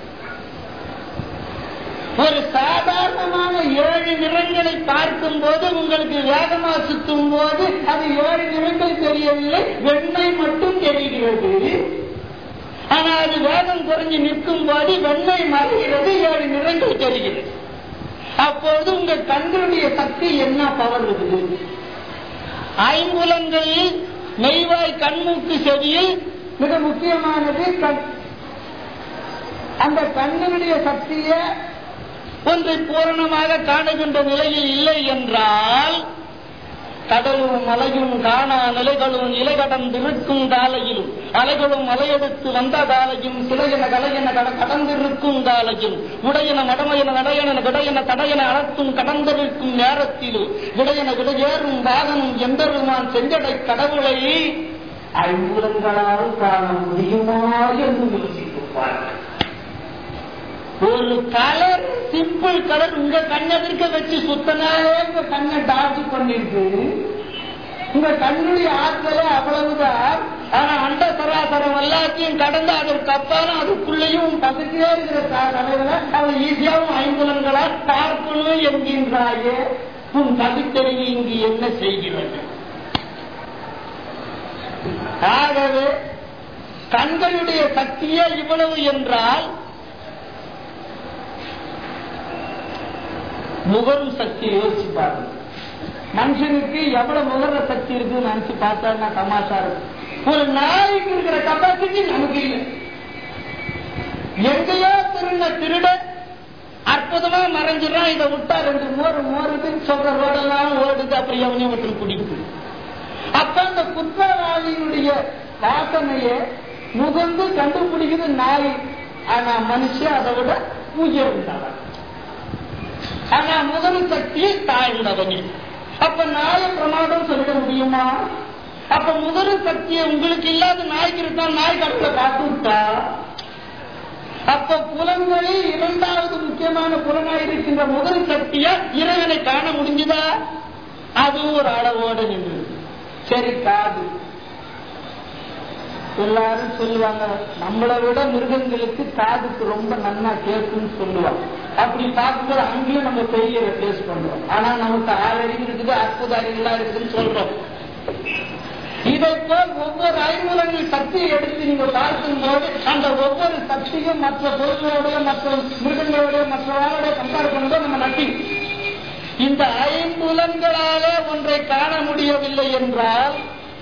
ஒரு சாதாரணமான ஏழு நிறங்களை பார்க்கும் போது உங்களுக்கு வேகமா சுத்தும் போது அது ஏழு நிறங்கள் தெரியவில்லை வெண்மை மட்டும் தெரிகிறது ஆனா அது வேகம் குறைஞ்சு நிற்கும் போது வெண்மை மறைகிறது ஏழு நிறங்கள் தெரிகிறது அப்போது உங்க கண்களுடைய சக்தி என்ன பவர் இருக்குது ஐம்புலன்களில் மெய்வாய் கண்மூக்கு செவியில் மிக முக்கியமானது கண் அந்த கண்ணினுடைய சக்தியை ஒன்றை பூரணமாக காணுகின்ற நிலையில் இல்லை என்றால் கடலும் மலையும் காணா நிலைகளும் இலை கடந்திருக்கும் காலையிலும் அலைகளும் மலையெடுத்து வந்த காலையும் சிலையென கலையென கட கடந்திருக்கும் காலையும் உடையன மடமையன நடையன விடையன தடையன அழத்தும் கடந்திருக்கும் நேரத்திலும் விடையன விடையேறும் வாகனம் எம்பெருமான் செஞ்சடை கடவுளை ஐம்புலங்களால் காண முடியுமா என்று யோசித்துப்பார்கள் ஒரு கலர் சிம்பிள் கலர் உங்க கண்ணெதிர்க்க வச்சு சுத்தனாலே உங்க கண்ணை டார்ச்சி பண்ணிருக்கு உங்க கண்ணுடைய ஆற்றலே அவ்வளவுதான் ஆனா அண்ட சராசரம் எல்லாத்தையும் கடந்து அதற்கு அப்பாலும் அதுக்குள்ளேயும் பக்கத்திலே இருக்கிற தலைவரை அவன் ஈஸியாவும் ஐம்புலன்களா பார்க்கணும் என்கின்றாயே உன் பகுத்தறிவு இங்கு என்ன செய்கிறது ஆகவே கண்களுடைய சக்தியே இவ்வளவு என்றால் முகரும் சக்தி யோசிச்சு பாருங்க மனுஷனுக்கு எவ்வளவு முகர சக்தி இருக்குன்னு நினைச்சு பார்த்தா நான் தமாஷா இருக்கு ஒரு நாய்க்கு இருக்கிற கப்பாசிட்டி நமக்கு இல்லை எங்கேயோ திருட திருட அற்புதமா மறைஞ்சிடறான் இதை விட்டா ரெண்டு மோர் மோருதுன்னு சொல்ற ரோடெல்லாம் ஓடுது அப்புறம் எவனையும் விட்டு கூட்டிட்டு போகுது. அப்ப அந்த குற்றவாளியினுடைய வாசனையை முகந்து கண்டுபிடிக்குது நாய் ஆனா மனுஷன் அதை விட உயர்ந்தவன் ஆனா முகனு சக்தி தாழ்ந்தவனே அப்ப நாய பிரமாதம் சொல்லிட முடியுமா அப்ப முகரு சக்தியை உங்களுக்கு இல்லாத நாய்க்கு இருந்தா நாய் கடவுளை பார்த்து விட்டா அப்ப புலன்களில் இரண்டாவது முக்கியமான புலனாய் இருக்கின்ற முதல் சக்தியா இறைவனை காண முடிஞ்சுதா அது ஒரு அளவோடு நின்று சரி காது எல்லாரும் சொல்லுவாங்க நம்மளை விட மிருகங்களுக்கு காதுக்கு ரொம்ப நன்னா கேட்கும்னு சொல்லுவாங்க அப்படி பார்க்கும்போது அங்கேயும் நம்ம பெரிய ரெப்ளேஸ் பண்றோம் ஆனா நமக்கு ஆறு அறிவு இருக்குது அற்புத அறிவுலாம் இருக்குதுன்னு சொல்றோம் இதை போல் ஒவ்வொரு ஐம்புலங்கள் சக்தியை எடுத்து நீங்க பார்க்கும்போது அந்த ஒவ்வொரு சக்தியும் மற்ற பொருள்களோட மற்ற மிருகங்களோட மற்றவர்களோட கம்பேர் பண்ணும்போது நம்ம நட்டி இந்த ஐம்புலன்களாலே ஒன்றை காண முடியவில்லை என்றால்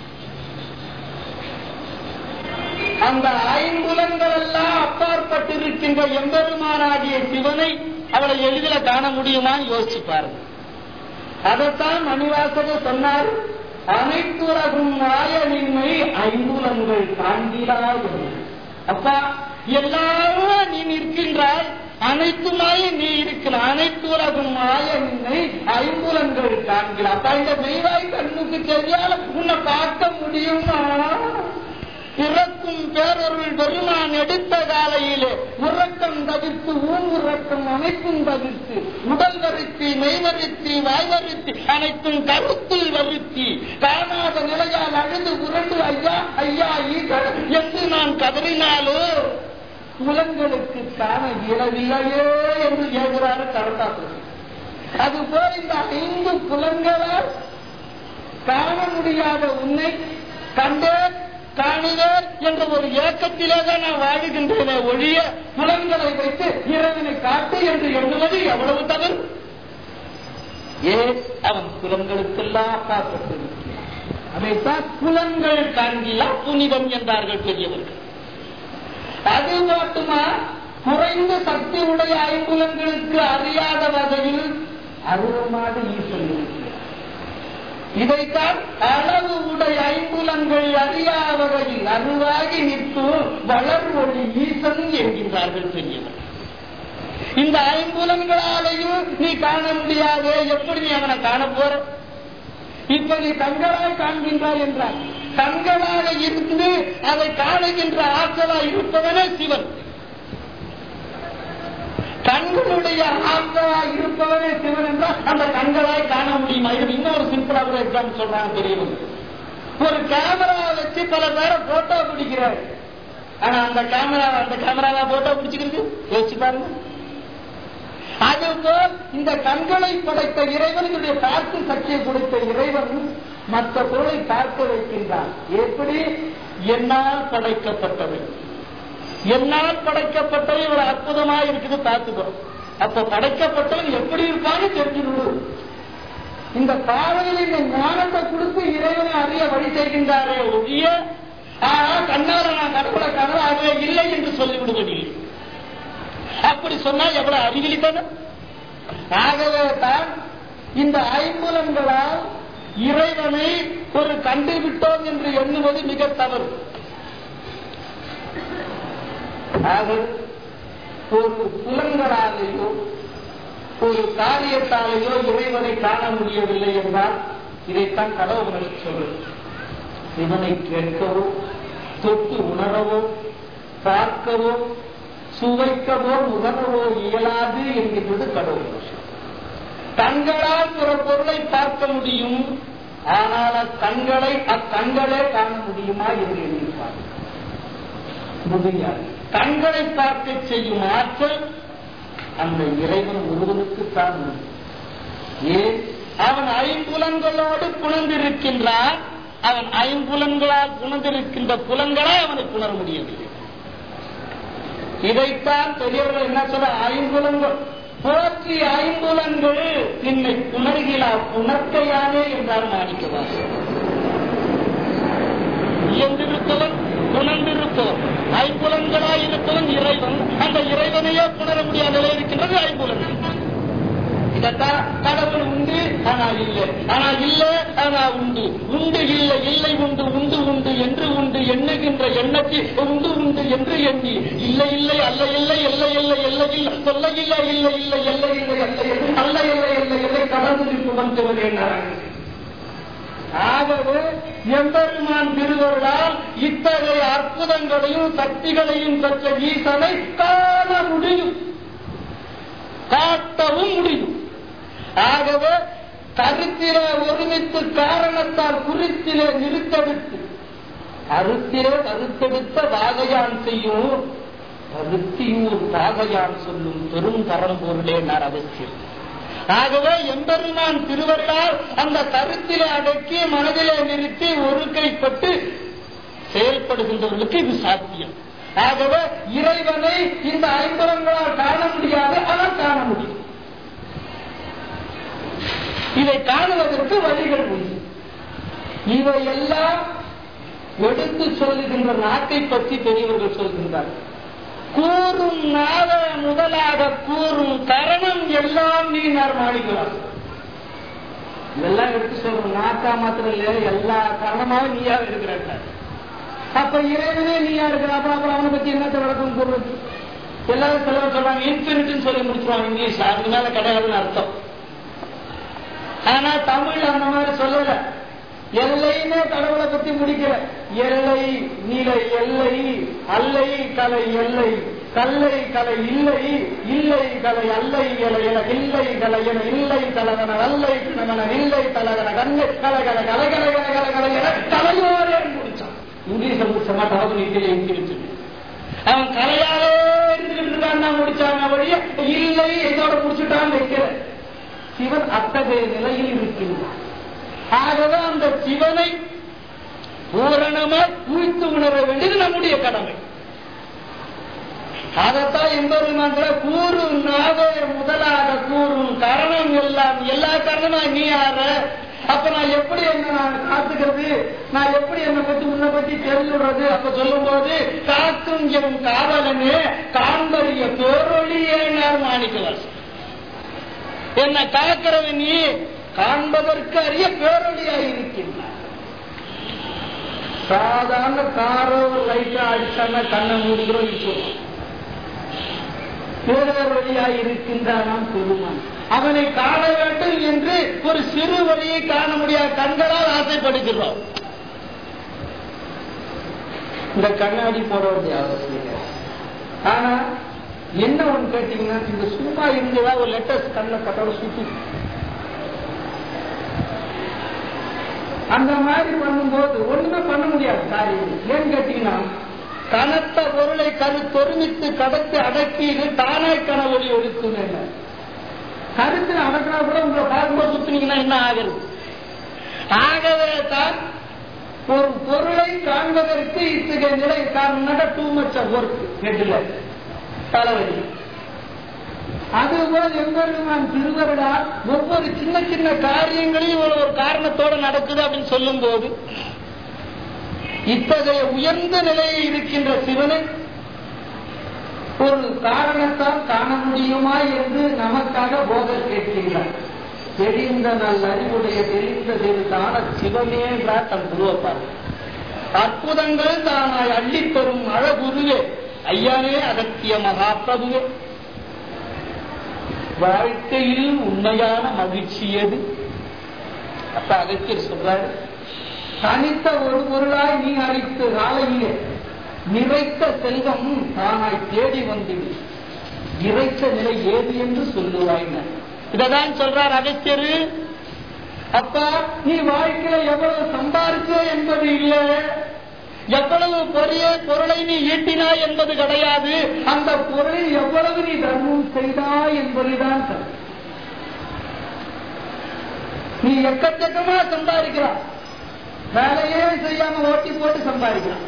அந்த ஐம்புலன்கள் எல்லாம் அப்பாற்பட்டிருக்கின்ற எம்பெருமானாகிய சிவனை அவளை எளிதில் காண முடியுமான்னு யோசிச்சு பாருங்க அதைத்தான் மணிவாசக சொன்னார் அனைத்துலகும் மாயனின்மை ஐம்புலன்கள் காண்கிறா என்று. அப்பா எல்லாரும் நீ நிற்கின்றாய் அனைத்துமாய நீ இருக்கிற அனைத்து உலகும் மாய நின்னை ஐம்புலன்கள் காண்கிறாய் அப்பா இந்த மெய்வாய் கண்ணுக்கு தெரியாத உன்னை பார்க்க முடியுமா இறக்கும் பேரொருள் பெருமான் எடுத்த காலையிலே உறக்கம் தவிர்த்து ஊன் உறக்கம் அனைத்தும் தவிர்த்து உடல் வருத்தி மெய் வருத்தி வாய் வருத்தி அனைத்தும் கருத்தில் வருத்தி காணாத நிலையால் அழுது உருண்டு ஐயா ஐயா ஈகள் என்று நான் கதறினாலோ புலன்களுக்கு காண இயலவில்லையே என்று ஏகுறாரு கரத்தாப்பு அதுபோல் இந்த ஐந்து புலன்களால் காண முடியாத உன்னை கண்டேன் காணுவேன் என்ற ஒரு ஏக்கத்திலே தான் நான் வாழுகின்றன ஒழிய புலன்களை வைத்து இறைவனை காட்டு என்று எண்ணுவது எவ்வளவு தவறு ஏன் அவன் புலன்களுக்கெல்லாம் அப்பாற்பட்டிருக்கிறான் அதைத்தான் புலன்கள் காண்கிலா புனிதம் என்றார்கள் பெரியவர்கள் அது மட்டுமா குறைந்த சக்தி உடைய ஐம்புலன்களுக்கு அறியாத வகையில் அருவமாக ஈசன் இருக்கிறார் இதைத்தான் அளவு உடைய ஐம்புலன்கள் அறியா வகையில் அருவாகி நிற்கும் வளர் ஒளி ஈசன் என்கின்றார்கள் பெரியவர் இந்த ஐம்புலன்களாலையும் நீ காண முடியாது எப்படி நீ அவனை காண போற இப்ப நீ கண்களால் காண்கின்றாய் என்றார் கண்களாக இருந்து அதை காணுகின்ற ஆற்றலா இருப்பவனே சிவன் கண்களுடைய ஆற்றலா இருப்பவனே சிவன் என்றால் அந்த கண்களாய் காண முடியுமா இது இன்னொரு சிம்பிளா கூட எக்ஸாம்பிள் சொல்றாங்க பெரியவங்க ஒரு கேமரா வச்சு பல பேரை போட்டோ பிடிக்கிறார் ஆனா அந்த கேமரா அந்த கேமராவா போட்டோ பிடிச்சிக்கிறது யோசிச்சு பாருங்க அதுபோல் இந்த கண்களை படைத்த இறைவனுடைய பார்த்து சக்தியை கொடுத்த இறைவன் மற்ற பொருளை பார்க்க வைக்கின்றான் எப்படி என்னால் படைக்கப்பட்டவை என்னால் படைக்கப்பட்டவை ஒரு அற்புதமா இருக்குது பார்த்துக்கோ அப்ப படைக்கப்பட்டவன் எப்படி இருப்பான்னு தெரிஞ்சுக்கணும் இந்த பாவையில் இந்த ஞானத்தை கொடுத்து இறைவனை அறிய வழி செய்கின்றாரே ஒழிய ஆனா கண்ணார நான் கடவுளை கனவு அதுவே இல்லை என்று சொல்லிவிடுவதில்லை அப்படி சொன்னா எவ்வளவு அறிவிலித்தனம் ஆகவே தான் இந்த ஐம்புலன்களால் இறைவனை ஒரு கண்டுவிட்டோம் என்று எண்ணுவது மிக தவறு ஆக ஒரு புலன்களாலேயோ ஒரு காரியத்தாலேயோ இறைவனை காண முடியவில்லை என்றால் இதைத்தான் கடவுள் சொல்றது இவனை கேட்கவோ தொட்டு உணரவோ பார்க்கவோ சுவைக்கவோ நுகரவோ இயலாது என்கின்றது கடவுள் கண்களால் பிற பொருளை பார்க்க முடியும் ஆனால் அக்கண்களை அக்கண்களே காண முடியுமா என்று எண்ணிப்பார் முடியாது கண்களை பார்க்க செய்யும் ஆற்றல் அந்த இறைவன் ஒருவனுக்குத்தான் உண்டு ஏன் அவன் ஐம்புலன்களோடு புணர்ந்திருக்கின்றான் அவன் ஐம்புலன்களால் புணர்ந்திருக்கின்ற புலன்களை அவனை புணர முடியவில்லை இதைத்தான் பெரியவர்கள் என்ன சொல்ல ஐம்புலன்கள் போற்றி ஐம்புலன்கள் என்னை உணர்கிறா உணர்க்கையானே என்றார் மாணிக்கவாசன் இயந்திருப்பவன் உணர்ந்திருப்பவன் ஐம்புலன்களாய் இருப்பவன் இறைவன் அந்த இறைவனையே புணர முடியாத நிலை இருக்கின்றது ஐம்புலன் இதத்தான் கடவுள் உண்டு ஆனால் இல்லை ஆனால் இல்லை ஆனால் உண்டு உண்டு இல்லை இல்லை உண்டு உண்டு உண்டு என்று உண்டு எண்ணுகின்ற எண்ணத்தில் உண்டு உண்டு என்று எண்ணி இல்லை இல்லை அல்ல இல்லை இல்லை இல்லை இல்லை இல்லை சொல்ல இல்லை இல்லை இல்லை இல்லை இல்லை அல்ல இல்லை இல்லை இல்லை கடவுள் இருப்பவன் திருவள்ளுவர் ஆகவே எம்பெருமான் திருவருளால் இத்தகைய அற்புதங்களையும் சக்திகளையும் பெற்ற ஈசனை காண முடியும் காட்டவும் முடியும் ஆகவே கருத்திலே ஒருமித்து காரணத்தால் குறித்திலே நிறுத்தெடுத்து அருத்திலே கருத்தெடுத்த வாகையான் செய்யும் கருத்தியூர் வாகையான் சொல்லும் பெரும் பரம்பொருளே நான் அவசியம் ஆகவே எம்பெருமான் திருவருளால் அந்த கருத்திலே அடக்கி மனதிலே நிறுத்தி ஒரு கைப்பட்டு செயல்படுகின்றவர்களுக்கு இது சாத்தியம் ஆகவே இறைவனை இந்த ஐம்புலங்களால் காண முடியாது ஆனால் காண முடியும் இதை காணுவதற்கு வழிகள் உண்டு இவையெல்லாம் எடுத்து சொல்லுகின்ற நாட்டை பற்றி பெரியவர்கள் சொல்கின்றார்கள் கூறும் நாத முதலாக கூறும் கரணம் எல்லாம் நீ மாணிக்கலாம் இதெல்லாம் எடுத்து சொல்ற நாக்கா மாத்திரம் இல்ல எல்லா கரணமாவும் நீயா இருக்கிறாங்க அப்ப இறைவனே நீயா இருக்கிற அப்புறம் அப்புறம் அவனை பத்தி என்னத்தை விளக்கம் கூறுறது எல்லாரும் சிலர் சொல்றாங்க இன்ஃபினிட்னு சொல்லி முடிச்சிருவாங்க இங்கிலீஷ் அதுக்கு மேல கிடையாதுன்னு அர்த்தம் ஆனா தமிழ் அந்த மாதிரி சொல்லல எல்லைன்னு கடவுளை பத்தி முடிக்கிற எல்லை நிலை எல்லை அல்லை கலை எல்லை கல்லை கலை இல்லை இல்லை கலை அல்லை என என இல்லை கலை என இல்லை கலகன அல்லை கிணவன இல்லை கலகன கண்ணை கலகல கலகல கலகல கலை என கலையோரே முடிச்சான் இங்கிலீஷ்ல முடிச்சமா தவறு நீட்டில இங்கிலீஷ் அவன் கலையாலே இருந்துகிட்டு இருக்கான் முடிச்சாங்க வழிய இல்லை இதோட முடிச்சுட்டான் வைக்கிற சிவன் அத்தகைய நிலையில் இருக்கின்றான் ஆகவே அந்த சிவனை பூரணமாய் குறித்து உணர வேண்டியது நம்முடைய கடமை அதைத்தான் எம்பெருமான் கூறும் நாவே முதலாக கூறும் காரணம் எல்லாம் எல்லா காரணமும் நீ யார அப்ப நான் எப்படி என்ன நான் காத்துக்கிறது நான் எப்படி என்னை பத்தி உன்னை பத்தி தெரிஞ்சுடுறது அப்ப சொல்லும் போது காக்கும் என் காவலனே காண்பறிய பேரொழியே நான் மாணிக்கலாம் என்ன காக்கிறவன் நீ காண்பதற்கு அறிய பேரொழியாக இருக்கின்றார் சாதாரண காரோ லைட்டா அடிச்சான கண்ணை மூடுகிறோம் சொல்லுவோம் பேரொழியாக இருக்கின்றான் பெருமான் அவனை காண வேண்டும் என்று ஒரு சிறு வழியை காண முடியாத கண்களால் ஆசைப்படுகிறோம் இந்த கண்ணாடி போட வேண்டிய அவசியம் இல்லை. ஆனா என்ன ஒண்ணு கேட்டீங்கன்னா இந்த சும்மா இருந்ததா ஒரு லெட்டர்ஸ் கண்ணை கட்டோட சுத்தி அந்த மாதிரி பண்ணும்போது ஒண்ணுமே பண்ண முடியாது காரியம் ஏன்னு கேட்டீங்கன்னா கனத்த பொருளை கரு தொருமித்து கடத்தி அடக்கி தானாய் கனவொலி ஒழிக்கும் கருத்தில் அடக்கினா கூட உங்களை பார்க்கும்போது சுத்தினீங்கன்னா என்ன ஆகிறது ஆகவே தான் ஒரு பொருளை காண்பதற்கு இத்தகைய நிலை காரணம் டூ மச் ஒர்க் ஹெட்ல தலைவலி அதுபோல் எம்பெருமான் திருவருடா ஒவ்வொரு சின்ன சின்ன காரியங்களையும் ஒரு ஒரு காரணத்தோடு நடக்குது அப்படின்னு சொல்லும் போது இத்தகைய உயர்ந்த நிலையில் இருக்கின்ற சிவனை ஒரு காரணத்தால் காண முடியுமா என்று நமக்காக போதர் கேட்கின்றார் தெரிந்த நல் அறிவுடைய தெரிந்த திரு தான சிவமே என்றார் தன் குருவப்பார் அற்புதங்கள் தானாய் அள்ளித்தரும் அழகுருவே ஐயானே அகத்திய மகாபிரபுவே வாழ்க்கையில் உண்மையான மகிழ்ச்சி எது அப்ப அகத்தியர் சொல்றாரு தனித்த ஒரு பொருளாய் நீ அளித்த காலையிலே நிறைத்த செல்வம் தானாய் தேடி வந்திடு இறைத்த நிலை ஏது என்று சொல்லுவாய் இததான் சொல்றார் அகத்தியரு அப்பா நீ வாழ்க்கையில எவ்வளவு சம்பாதிச்ச என்பது இல்லை எவ்வளவு பெரிய பொருளை நீ ஈட்டினாய் என்பது கிடையாது அந்த பொருளில் எவ்வளவு நீ தர்மம் செய்தாய் என்பதுதான் சரி. நீ எக்கச்சக்கமா சம்பாதிக்கிறான் வேலையே செய்யாம ஓட்டி போட்டு சம்பாதிக்கிறான்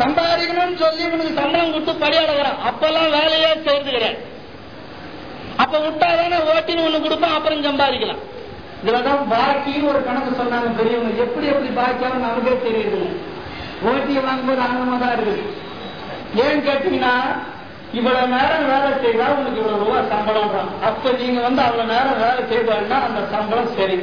சம்பாதிக்கணும்னு சொல்லி உனக்கு சம்பளம் கொடுத்து படி அடகிறான் அப்பெல்லாம் வேலையே செய்து கிடையாது அப்ப அப்ப விட்டாதானே ஓட்டின்னு ஒண்ணு கொடுப்பான் அப்புறம் சம்பாதிக்கலாம் இதுலதான் பாக்கின்னு ஒரு கணக்கு சொன்னாங்க பெரியவங்க எப்படி எப்படி பாக்கியாவும் நமக்கே தெரியுது ஓட்டியை வாங்கும்போது ஆனந்தமா தான் இருக்குது ஏன்னு கேட்டீங்கன்னா இவ்வளவு நேரம் வேலை செய்தா உங்களுக்கு இவ்வளவு ரூபாய் சம்பளம் தான் அப்ப நீங்க வந்து அவ்வளவு நேரம் வேலை செய்தாருன்னா அந்த சம்பளம் சரி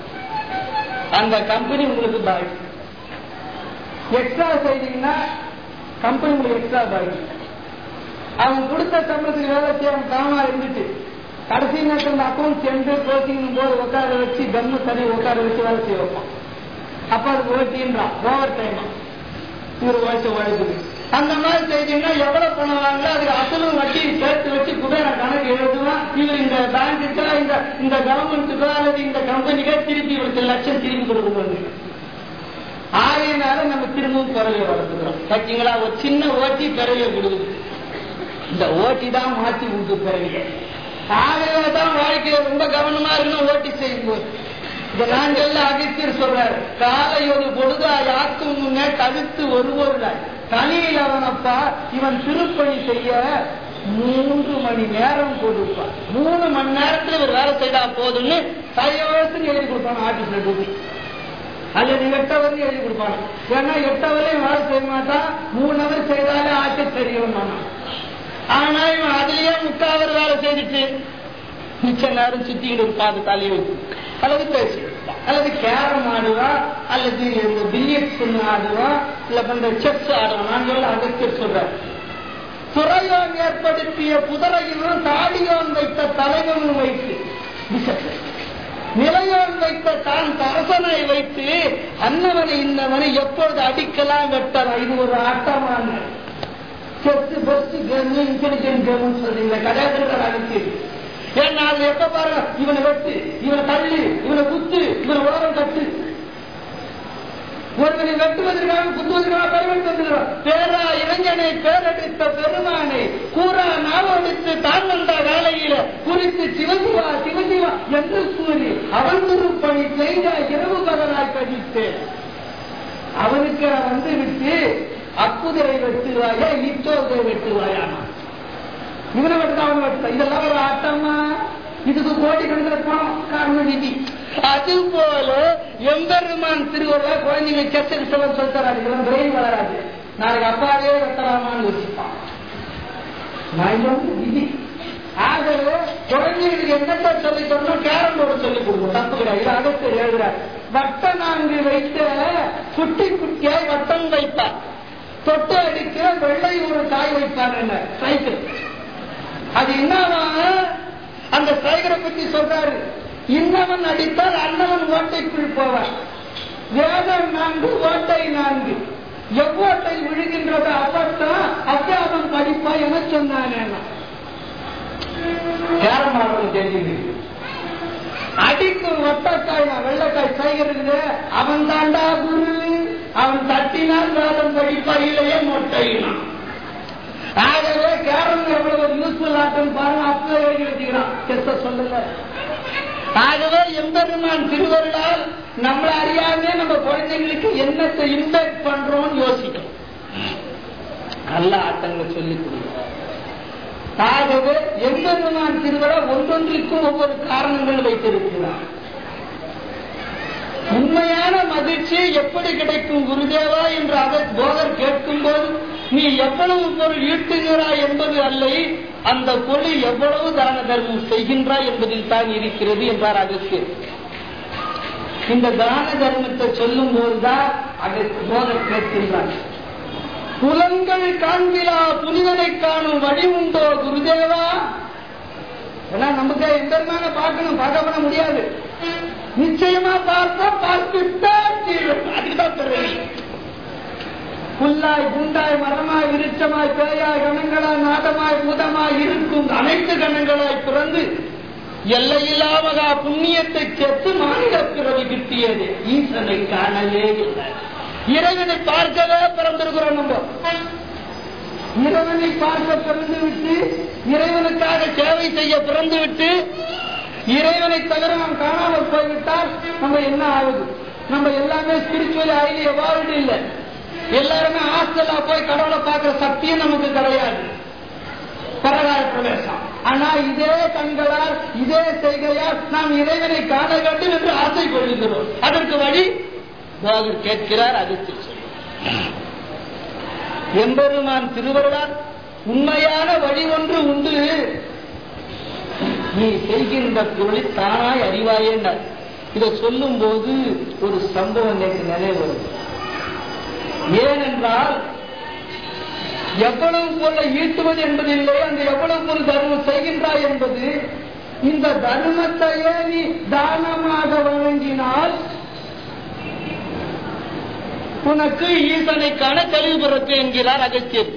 அந்த கம்பெனி உங்களுக்கு பாக்கி எக்ஸ்ட்ரா செய்தீங்கன்னா கம்பெனி உங்களுக்கு எக்ஸ்ட்ரா பாக்கி அவன் கொடுத்த சம்பளத்துக்கு வேலை செய்ய அவன் காமா இருந்துட்டு கடைசி நேரத்தில் இந்த அக்கௌண்ட் சென்று கோச்சிங் போது உட்கார வச்சு கம்மு தனி உட்கார வச்சு வேலை செய்ய வைப்பான் அப்ப அதுக்கு ஓட்டின்றான் ஓவர் டைமா ஒரு வருஷம் உழைக்குது அந்த மாதிரி செய்தீங்கன்னா எவ்வளவு பணம் வாங்கல அதுக்கு அசலும் வட்டி சேர்த்து வச்சு குபேர கணக்கு எழுதுவான் இவர் இந்த பேங்குக்கோ இந்த இந்த கவர்மெண்ட்டுக்கோ அல்லது இந்த கம்பெனிக்கோ திருப்பி ஒரு லட்சம் திருப்பி கொடுக்கணும் ஆகையினால நம்ம திரும்பவும் பிறவை வளர்த்துக்கிறோம் பார்த்தீங்களா ஒரு சின்ன ஓட்டி பிறவை கொடுக்குது இந்த ஓட்டி தான் மாற்றி விட்டு பிறகு ஆகவே தான் வாழ்க்கையில ரொம்ப கவனமா இருக்கணும் ஓட்டி செய்யும் போது இந்த நாங்கள்ல அகத்தியர் சொல்றாரு காலை ஒரு பொழுதாய் ஆக்கும் முன்னே கழுத்து ஒரு பொருளாய் தனியில் அவனப்பா இவன் திருப்பணி செய்ய மூன்று மணி நேரம் கொடுப்பான் மூணு மணி நேரத்துல இவர் வேலை செய்தா போதும்னு கையோசனை எழுதி கொடுப்பான் ஆபீஸ்ல போய் அல்லது எட்டவர் எழுதி கொடுப்பாங்க ஏன்னா எட்டவரையும் வேலை செய்ய மாட்டான் மூணு அவர் செய்தாலே ஆட்சி தெரியும் ஆனா இவன் அதுலயே முக்காவர் வேலை செய்துட்டு மிச்ச நேரம் சுத்திக்கிட்டு இருப்பாது தலையை வச்சு அல்லது பேசி அல்லது கேரம் ஆடுவான் அல்லது இந்த பில்லியட்ஸ் ஆடுவான் இல்ல இந்த செஸ் ஆடுவான் நான் சொல்ல அகத்தியர் சொல்றேன் துறையோன் ஏற்படுத்திய குதிரையிலும் தாடியோன் வைத்த தலைவனும் வைத்து நிலையோன் வைத்த தான் அரசனை வைத்து அன்னவனை இன்னவனை எப்பொழுது அடிக்கலாம் வெட்டலாம் இது ஒரு ஆட்டமான செத்து பெஸ்ட் கேம் இன்டெலிஜென்ட் கேம் சொல்றீங்க கடைசியில் அடிச்சு ஏன்னா அது எப்ப பாருங்க இவனை வெட்டு இவனை தள்ளி இவனை குத்து இவனை ஓரம் கட்டு ஒருவனை வெட்டுவதற்காக குத்துவதற்காக பெருமை தந்துகிறார் பேரா இளைஞனை பேரடித்த பெருமானை கூறா நாவடித்து தான் வந்த வேலையில குறித்து சிவசிவா சிவசிவா என்று கூறி அவன் திருப்பணி செய்த இரவு பகலாய் கழித்து அவனுக்கு வந்து விட்டு அக்குதிரை வெட்டுவாயா இத்தோகை வெட்டுவாயா இவனை வெட்டுதான் அவன் வெட்டுதான் இதெல்லாம் ஒரு ஆட்டமா இதுக்கு கோடி கணக்கில் பணம் காரணம் நிதி அது போல எம்பெருமான் திருவள்ளுவ குழந்தைங்க செஸ் கிறிஸ்தவன் சொல்லித்தராரு இதெல்லாம் பிரெயின் வளராது நாளைக்கு அப்பாவே வெட்டலாமான்னு யோசிப்பான் நான் இது வந்து விதி ஆகவே குழந்தைகளுக்கு என்னத்தை சொல்லி தரணும் கேரம் போர்டு சொல்லி கொடுக்கணும் தப்பு கிடையாது இது அகத்து எழுதுறார் வட்ட நான்கு வைத்த குட்டி குட்டியாய் வட்டம் வைப்பார் தொட்டு அடிக்கிற வெள்ளை ஒரு காய் வைப்பார் என்ன சைக்கிள் அது என்னவா அந்த சைகரை பத்தி சொல்றாரு இன்னவன் அடித்தால் அன்னவன் ஓட்டைக்குள் போவார் வேதம் நான்கு ஓட்டை நான்கு எவ்வோட்டை விழுகின்றதோ அவத்தான் அத்தியாசம் படிப்பா என சொன்னானே கேரமாவட்டம் தெரிஞ்சுங்க அடிக்கும் ஒட்டக்காய் வெள்ளக்காய் சைகிறது அவன் தாண்டா குரு அவன் தட்டினால் வேதம் படிப்பா இல்லையே மொட்டையினான் ஆகவே கேரம் எவ்வளவு ஒரு யூஸ்ஃபுல் ஆட்டம் பாருங்க அப்பவே எழுதி வச்சுக்கிறான் செத்த சொல்லுங்க ஆகவே எம்பெருமான் திருவருளால் நம்மளை அறியாமே நம்ம குழந்தைங்களுக்கு என்னத்தை இம்பேக்ட் பண்றோம்னு யோசிக்கணும் நல்ல ஆட்டங்கள் சொல்லிக் கொடுங்க ஆகவே எம்பெருமான் திருவிழா ஒன்றொன்றிற்கும் ஒவ்வொரு காரணங்கள் வைத்திருக்கிறார் உண்மையான மகிழ்ச்சி எப்படி கிடைக்கும் குருதேவா என்று அவர் போதர் கேட்கும் போது நீ எவ்வளவு பொருள் ஈட்டுகிறாய் என்பது அல்ல அந்த பொருள் எவ்வளவு தான தர்மம் செய்கின்றாய் என்பதில் தான் இருக்கிறது என்றார் அகசியர் இந்த தான தர்மத்தை சொல்லும் போதுதான் அதற்கு போதர் கேட்கின்றார் புலன்கள் காண்பிலா புனிதனை காணும் வழி உண்டோ குருதேவா ஏன்னா நமக்கு எந்தமான பார்க்கணும் பார்க்க பண்ண முடியாது நிச்சயமா பார்த்தா பார்த்துட்டா அதுக்குதான் பிறகு புல்லாய் குண்டாய் மரமாய் விருட்சமாய் பேயாய் கணங்களாய் நாதமாய் பூதமாய் இருக்கும் அனைத்து கணங்களாய் பிறந்து எல்லையில்லாமகா புண்ணியத்தை சேர்த்து மாநில பிறவி கிட்டியது ஈசனை காணவே இல்லை இறைவனை பார்க்கவே பிறந்திருக்கிறோம் நம்ம இறைவனை பார்க்க பிறந்து விட்டு இறைவனுக்காக சேவை செய்ய பிறந்து விட்டு இறைவனை தவிர நாம் காணாமல் போய்விட்டால் நம்ம என்ன ஆகுது நம்ம எல்லாமே ஸ்பிரிச்சுவலி ஐடி எவால்டு இல்லை எல்லாருமே ஹாஸ்டலா போய் கடவுளை பார்க்கிற சக்தியும் நமக்கு கிடையாது பரகாய பிரவேசம் ஆனா இதே கண்களால் இதே செய்கையால் நாம் இறைவனை காண வேண்டும் என்று ஆசை கொள்ளுகிறோம் அதற்கு வழி போகர் கேட்கிறார் அடுத்து சொல்லுவார் எம்பெருமான் திருவருளால் உண்மையான வழி ஒன்று உண்டு நீ செய்கின்ற பொருளை தானாய் அறிவாயேண்டார் இதை சொல்லும் போது ஒரு சம்பவம் எனக்கு நினைவு வருது ஏனென்றால் எவ்வளவு பொருளை ஈட்டுவது என்பதில்லை அந்த எவ்வளவு பொருள் தர்மம் செய்கின்றாய் என்பது இந்த தர்மத்தையே நீ தானமாக வழங்கினால் உனக்கு ஈசனை காண தெளிவு பிறக்கு என்கிறார் அகஸ்தியர்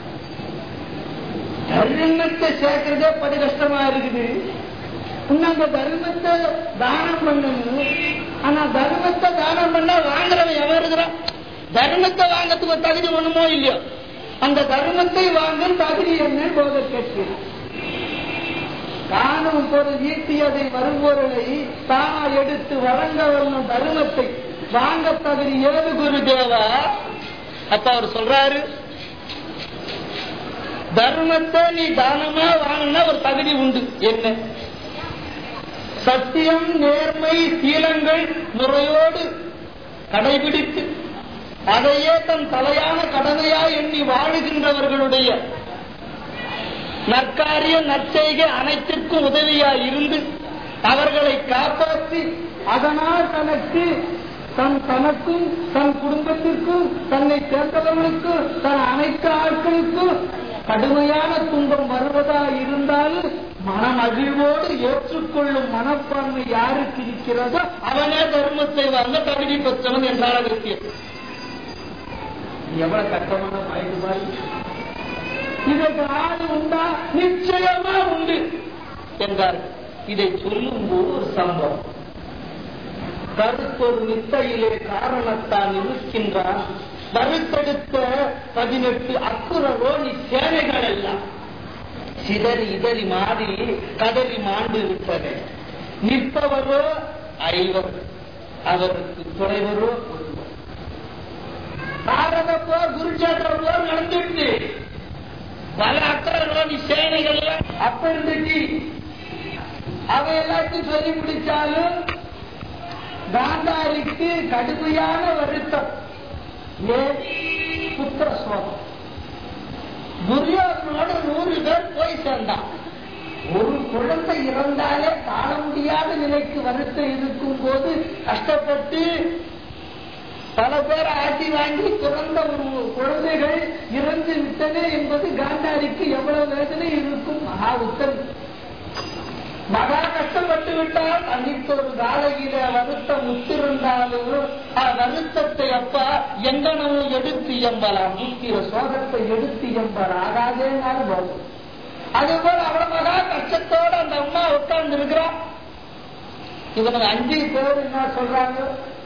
தர்மத்தை சேர்க்கிறதே படி கஷ்டமா இருக்குது இன்னும் அந்த தர்மத்தை தானம் பண்ணணும் ஆனா தர்மத்தை தானம் பண்ணா வாங்குறவன் எவன் இருக்கிறான் தர்மத்தை வாங்கறதுக்கு தகுதி ஒண்ணுமோ இல்லையோ அந்த தர்மத்தை வாங்கும் தகுதி என்ன போத கேட்கிறேன் தானும் பொருள் ஈட்டியதை வரும்பொருளை தானா எடுத்து வழங்க வரும் தர்மத்தை வாங்க தகுதி ஏது குரு தேவா அப்ப அவர் சொல்றாரு தர்மத்தை நீ தானமா வாங்கினா ஒரு தகுதி உண்டு என்ன சத்தியம் நேர்மை சீலங்கள் முறையோடு கடைபிடித்து அதையே தன் தலையான கடமையா எண்ணி வாழுகின்றவர்களுடைய நற்காரிய நற்செய்கை அனைத்திற்கும் உதவியா இருந்து அவர்களை காப்பாற்றி அதனால் தனக்கு தன் தனக்கும் தன் குடும்பத்திற்கும் தன்னை சேர்ந்தவர்களுக்கும் தன் அனைத்து ஆட்களுக்கும் கடுமையான துன்பம் வருவதா இருந்தால் மனமகிழ்வோடு ஏற்றுக்கொள்ளும் மனப்பான்மை யாருக்கு இருக்கிறதோ அவனே தர்மத்தை வாங்க தகுதி பெற்றவன் என்றார் அகத்தியர் எவ்வளவு கஷ்டமான வாய்ப்பு பாருங்க இதற்கு ஆடு உண்டா நிச்சயமா உண்டு என்றார் இதை சொல்லும் போது ஒரு சம்பவம் கருத்தொரு நித்தையிலே காரணத்தான் இருக்கின்றான் கருத்தெடுத்த பதினெட்டு அக்குர ரோணி சேனைகள் எல்லாம் சிதறி இதறி மாறி கதறி மாண்டு விட்டது நிற்பவரோ ஐவர் அவருக்கு துணைவரோ ஒருவர் பாரத போர் குருச்சேத்திர போர் நடந்துட்டு பல அக்கறை சேனைகள் அப்ப இருந்துச்சு அவ எல்லாத்தையும் சொல்லி பிடிச்சாலும் காந்தாரிக்கு கடுமையான வருத்தம் ஏன் புத்திர சோகம் துரியோதனோட நூறு பேர் போய் சேர்ந்தான் ஒரு குழந்தை இறந்தாலே காண முடியாத நிலைக்கு வருத்தம் இருக்கும் போது கஷ்டப்பட்டு பல பேர் ஆட்டி வாங்கி பிறந்த ஒரு குழந்தைகள் இறந்து விட்டன என்பது காந்தாரிக்கு எவ்வளவு வேதனை இருக்கும் மகா உத்தரவு மகா கஷ்டப்பட்டு விட்டால் அன்னைக்கு ஒரு காலையில வருத்தம் உத்திருந்தாலும் வருத்தத்தை அப்பா எங்கனவும் எடுத்து எம்பலாம் முக்கிய சோகத்தை எடுத்து எம்பல் ஆகாதேனாலும் போதும் அதே போல அவ்வளவு மகா கஷ்டத்தோட அந்த அம்மா உட்கார்ந்து இருக்கிறான் இவனுக்கு அஞ்சு பேர் என்ன சொல்றாங்க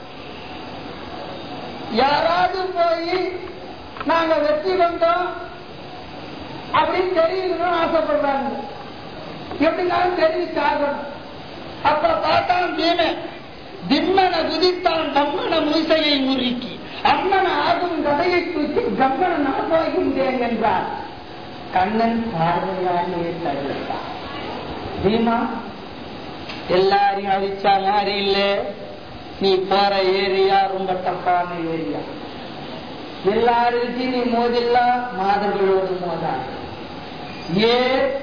யாராவது போய் நாங்க வெற்றி கொண்டோம் அப்படின்னு தெரியணும்னு ஆசைப்படுறாங்க எப்படினாலும் தெரிவித்தாகணும் அப்ப பார்த்தான் தீன திம்மன குதித்தான் தம்மன மூசையை முறுக்கி அம்மன ஆகும் கதையை தூக்கி கம்மன நான் போகின்றேன் என்றார் கண்ணன் பார்வையாலே தடுத்தான் பீமா எல்லாரையும் அழிச்சா மாதிரி இல்லை நீ போற ஏரியா ரொம்ப தப்பான ஏரியா எல்லாருக்கும் நீ மோதில்லா மாதர்களோடு மோதாது ஏ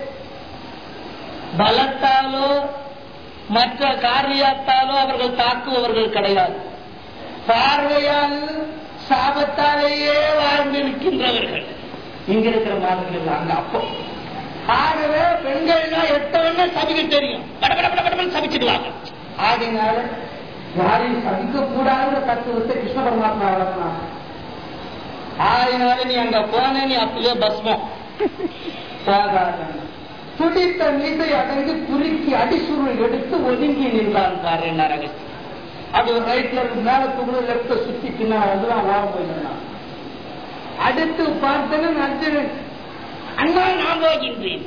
பலத்தாலோ மற்ற காரியத்தாலோ அவர்கள் தாக்குபவர்கள் கிடையாது பார்வையால் சாபத்தாலேயே வாழ்ந்திருக்கின்றவர்கள் இங்க இருக்கிற மாதர்கள் அங்க அப்போ ஆகவே பெண்கள்னா எத்தவன சபிக்க தெரியும் படபட படபடன்னு சபிச்சிடுவாங்க ஆகையினால யாரையும் சபிக்க கூடாத தத்துவத்தை கிருஷ்ண பரமாத்மா வளர்க்கலாம் ஆகையினால நீ அங்க போன நீ அப்பவே பஸ்மம் போகாத துடித்த மீசை அடங்கி குறுக்கி அடிசுருள் எடுத்து ஒதுங்கி நின்றான் பாரு நரகஸ்தி அது ஒரு ரைட்ல இருந்து மேல தூக்குற லெப்ட சுத்தி பின்னால் வந்து நான் ஓரம் போயிருந்தான் அடுத்து பார்த்தேன்னு அர்ஜுனன் அண்ணா நான் போகின்றேன்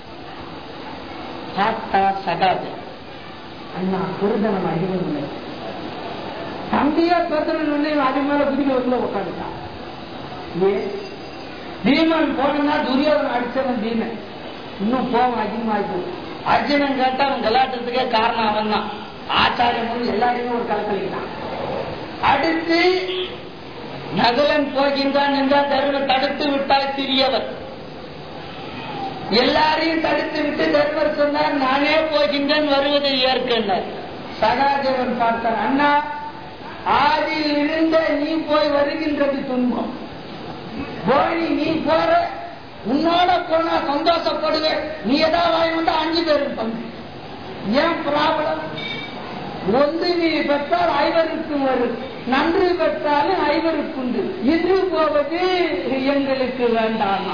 தாத்தா சகாது அண்ணா குருதனம் அடிவதில்லை தம்பியா பேசுறேன்னு அது மேல குதிக்க வந்து உட்காந்துட்டான் ஏன் பீமன் போனா துரியோதன் அடிச்சவன் பீமன் இன்னும் கோபம் அதிகமாயிட்டு அர்ஜுனன் கேட்டா அவன் கலாட்டத்துக்கே காரணம் அவன் தான் ஆச்சாரியமும் எல்லாரையுமே ஒரு கலக்கலிக்கிறான் அடுத்து நகுலன் போகின்றான் என்றால் தருமன் தடுத்து விட்டால் சிறியவர் எல்லாரையும் தடுத்து விட்டு தர்மர் சொன்னார் நானே போகின்றேன் வருவதை ஏற்கின்றார் சகாதேவன் பார்த்தார் அண்ணா ஆதியில் இருந்த நீ போய் வருகின்றது துன்பம் போய் நீ போற உன்னோட போனா சந்தோஷப்படுவேன் நீ ஏதாவது வாங்கி வந்தா அஞ்சு பேருக்கு பங்கு ஏன் ப்ராப்ளம் ஒன்று நீ பெற்றால் ஐவருக்கு வரும் நன்று பெற்றாலும் ஐவருக்கு உண்டு இன்று போவது எங்களுக்கு வேண்டாமா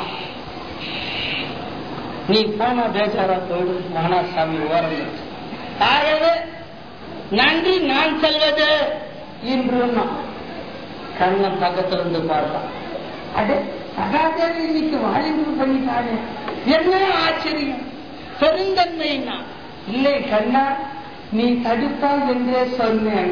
நீ போன பேச்சாரா போயிடும் மானாசாமி ஓரம் ஆகவே நன்றி நான் செல்வது இன்று கண்ணன் பக்கத்துல இருந்து பார்த்தான் அடே சகாதேவி இன்னைக்கு வாலிபு பண்ணிட்டானே என்ன ஆச்சரியம் பெருந்தன்மைன்னா இல்லை கண்ணா நீ தடுத்தால் என்றே சொன்னேன்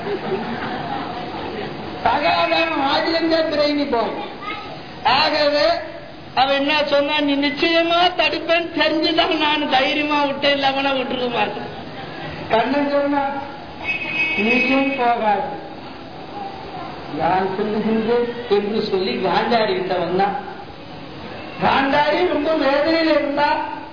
சகாதேவன் ஆதிலிருந்தே பிரைனி போய் ஆகவே அவன் என்ன சொன்னா நீ நிச்சயமா தடுப்பேன் தெரிஞ்சுதான் நான் தைரியமா விட்டேன் இல்லாம விட்டுருக்க மாட்டேன் கண்ணன் சொன்னா நீயும் போகாது யான் சொல்லுகின்றேன் என்று சொல்லி காந்தாரி கிட்ட வந்தான் காந்தாரி ரொம்ப வேதனையில் இருந்தா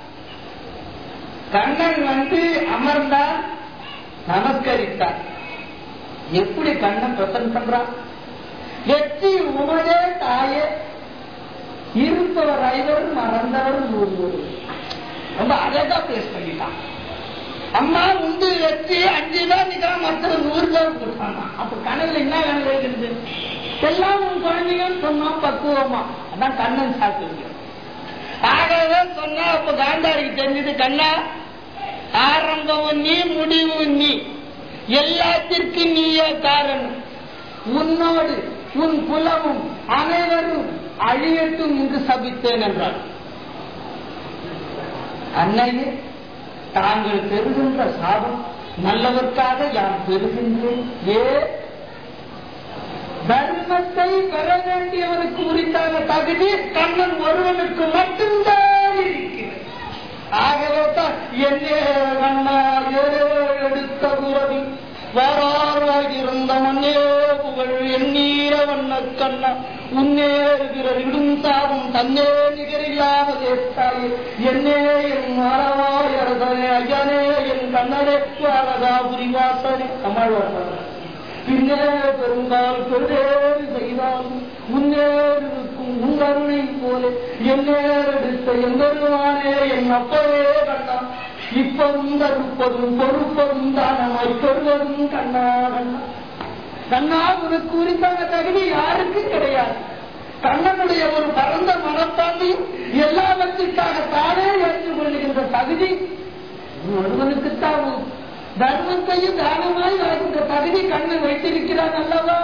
கண்ணன் வந்து அமர்ந்தான் நமஸ்கரித்தான் எப்படி கண்ணன் பிரசன் பண்றான் வெற்றி உமதே தாயே இருப்பவர் ஐவர் மறந்தவர் ஒருவர் ரொம்ப அழகா பேஸ் பண்ணிட்டான் அம்மா உண்டு வெற்றி அஞ்சு தான் நிக்கலாம் மற்ற நூறு பேர் கொடுத்தாங்க அப்ப கனவுல என்ன கனவு இருக்குது எல்லாம் உன் குழந்தைங்க சொன்னா பக்குவமா அதான் கண்ணன் சாப்பிடுங்க ஆகவே சொன்னா அப்ப காந்தாரிக்கு தெரிஞ்சது கண்ணா ஆரம்பமும் நீ முடிவும் நீ எல்லாத்திற்கும் நீயே காரணம் உன்னோடு உன் குலமும் அனைவரும் அழியட்டும் என்று சபித்தேன் என்றார் அன்னையே தாங்கள் பெறுகின்ற சாபம் நல்லவர்க்காக யான் பெறுகின்றேன் ஏ தர்மத்தை பெற வேண்டியவனுக்கு உரித்தான தகுதி கண்ணன் ஒருவனுக்கு மட்டும்தான் இருக்கிறது ஆகவே தான் என்னே கண்ணா ஏதோ எடுத்த உறவி வராறாகிருந்த மண்ணே புகழ் எண்ணீர வண்ண கண்ணா உன்னேறுகிற இடும் சாவும் தன்னே நிகரில்லாத கேட்டாயே என்னே என் மரவாய் அரசனே ஐயனே என் கண்ணனே வாரதா புரிவாசனே தமிழ் பின்னே பெருந்தால் பெருதேறு செய்தாலும் முன்னேறு இருக்கும் உங்கருணை போல என்னேர் எடுத்த எம்பெருமானே என் அப்பவே கண்ணா இப்பவும் தருப்பதும் பொறுப்பதும் தானமாய் பெறுவதும் கண்ணா கண்ணா கண்ணா உனக்கு உரித்தான தகுதி யாருக்கும் கிடையாது கண்ணனுடைய ஒரு பரந்த மனப்பான்மையும் எல்லாவற்றிற்காக தானே ஏற்றுக்கொள்ளுகின்ற தகுதி ஒருவனுக்குத்தான் உண்டு. தர்மத்தையும் தானமாய் வாழ்கின்ற தகுதி கண்ணன் வைத்திருக்கிறான் அல்லவா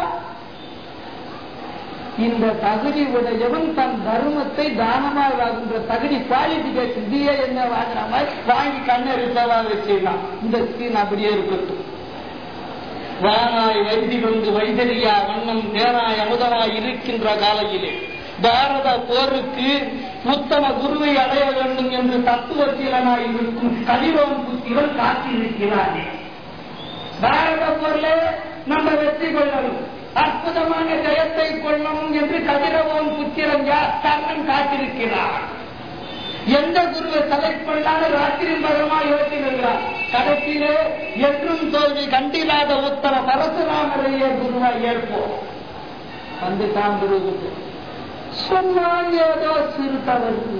இந்த தகுதி உடையவன் தன் தர்மத்தை தானமாய் வாழ்கின்ற தகுதி குவாலிபிகேஷன் பிஏ என்ன வாங்குற மாதிரி வாங்கி கண்ணை ரிசர்வா வச்சிடலாம் இந்த ஸ்கீம் அப்படியே இருக்கட்டும் வானாய் வைதி கொண்டு வைதரியா வண்ணம் நேராய் அமுதமாய் இருக்கின்ற காலையிலே பாரத போருக்கு உத்தம குருவை அடைய வேண்டும் என்று தத்துவசீலனாய் இருக்கும் கதிரோன் புத்திரன் காத்திருக்கிறானே பாரத போர்ல நம்ம வெற்றி கொள்ளணும் அற்புதமான ஜெயத்தை கொள்ளணும் என்று கதிரவோன் புத்திரன் யார் கர்ணன் காத்திருக்கிறார் எந்த குருவை செலக்ட் பண்ணாலும் ராத்திரி பகமா யோசிக்கிறார் கடைசியிலே என்றும் தோல்வி கண்டில்லாத உத்தர பரசுராமரையே குருவாய் ஏற்போம் வந்து தான் குருவுக்கு சொன்னால் ஏதோ சிறு தவறு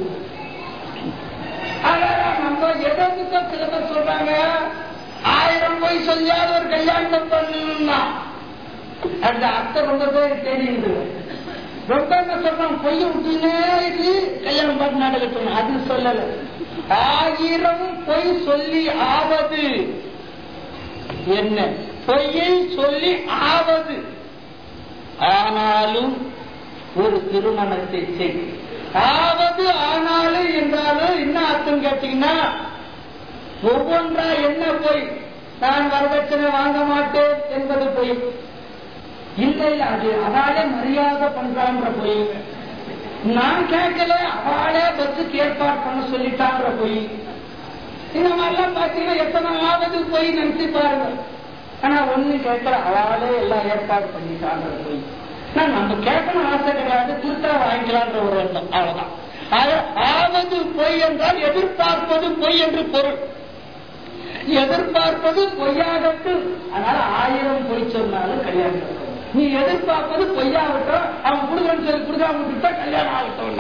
அதான் நம்ம எதற்கு சில பேர் சொல்றாங்க ஆயிரம் போய் சொல்லியாத ஒரு கல்யாணம் பண்ணணும்னா அந்த அர்த்தம் ரொம்ப பேர் தெரியுது ரொம்ப என்ன சொல்றான் பொய் விட்டுனே இது கல்யாணம் பண்ணி நடக்கட்டும் அது சொல்லல ஆயிரம் பொய் சொல்லி ஆவது என்ன பொய்யை சொல்லி ஆவது ஆனாலும் ஒரு திருமணத்தை செய் ஆவது ஆனாலும் என்றாலும் என்ன அர்த்தம் கேட்டீங்கன்னா ஒவ்வொன்றா என்ன போய் நான் வரதட்சணை வாங்க மாட்டேன் என்பது பொய் இல்லை அது அதாலே மரியாதை பண்றான்ற பொய் நான் கேட்கல அவளே பஸ்ஸுக்கு ஏற்பாடு பண்ண சொல்லிட்டான்ற போய் இந்த மாதிரிலாம் பாத்தீங்கன்னா எத்தனாவது போய் நினைச்சு பாருங்க ஆனா ஒண்ணு கேட்கல அவளே எல்லாம் ஏற்பாடு பண்ணிட்டான்ற போய் நான் நம்ம கேட்கணும் ஆசை கிடையாது கொடுத்தா வாங்கிக்கலான்ற ஒரு எண்ணம் அவ்வளவுதான் ஆக, ஆவது பொய் என்றால் எதிர்பார்ப்பது பொய் என்று பொருள் எதிர்பார்ப்பது பொய்யாகட்டும் அதனால ஆயிரம் பொய் சொன்னாலும் கல்யாணம் நடக்கும். நீ எதிர்பார்ப்பது பொய்யாகட்டும் அவன் கொடுக்கணும்னு சொல்லி கொடுக்காம விட்டுட்டா கல்யாணம் ஆகட்டும்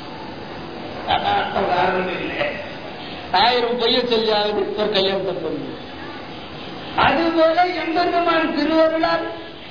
ஆயிரம் பொய்ய சொல்லியாவது ஒரு கல்யாணத்தை பண்ணு அதுபோல எம்பெருமான் திருவருளால்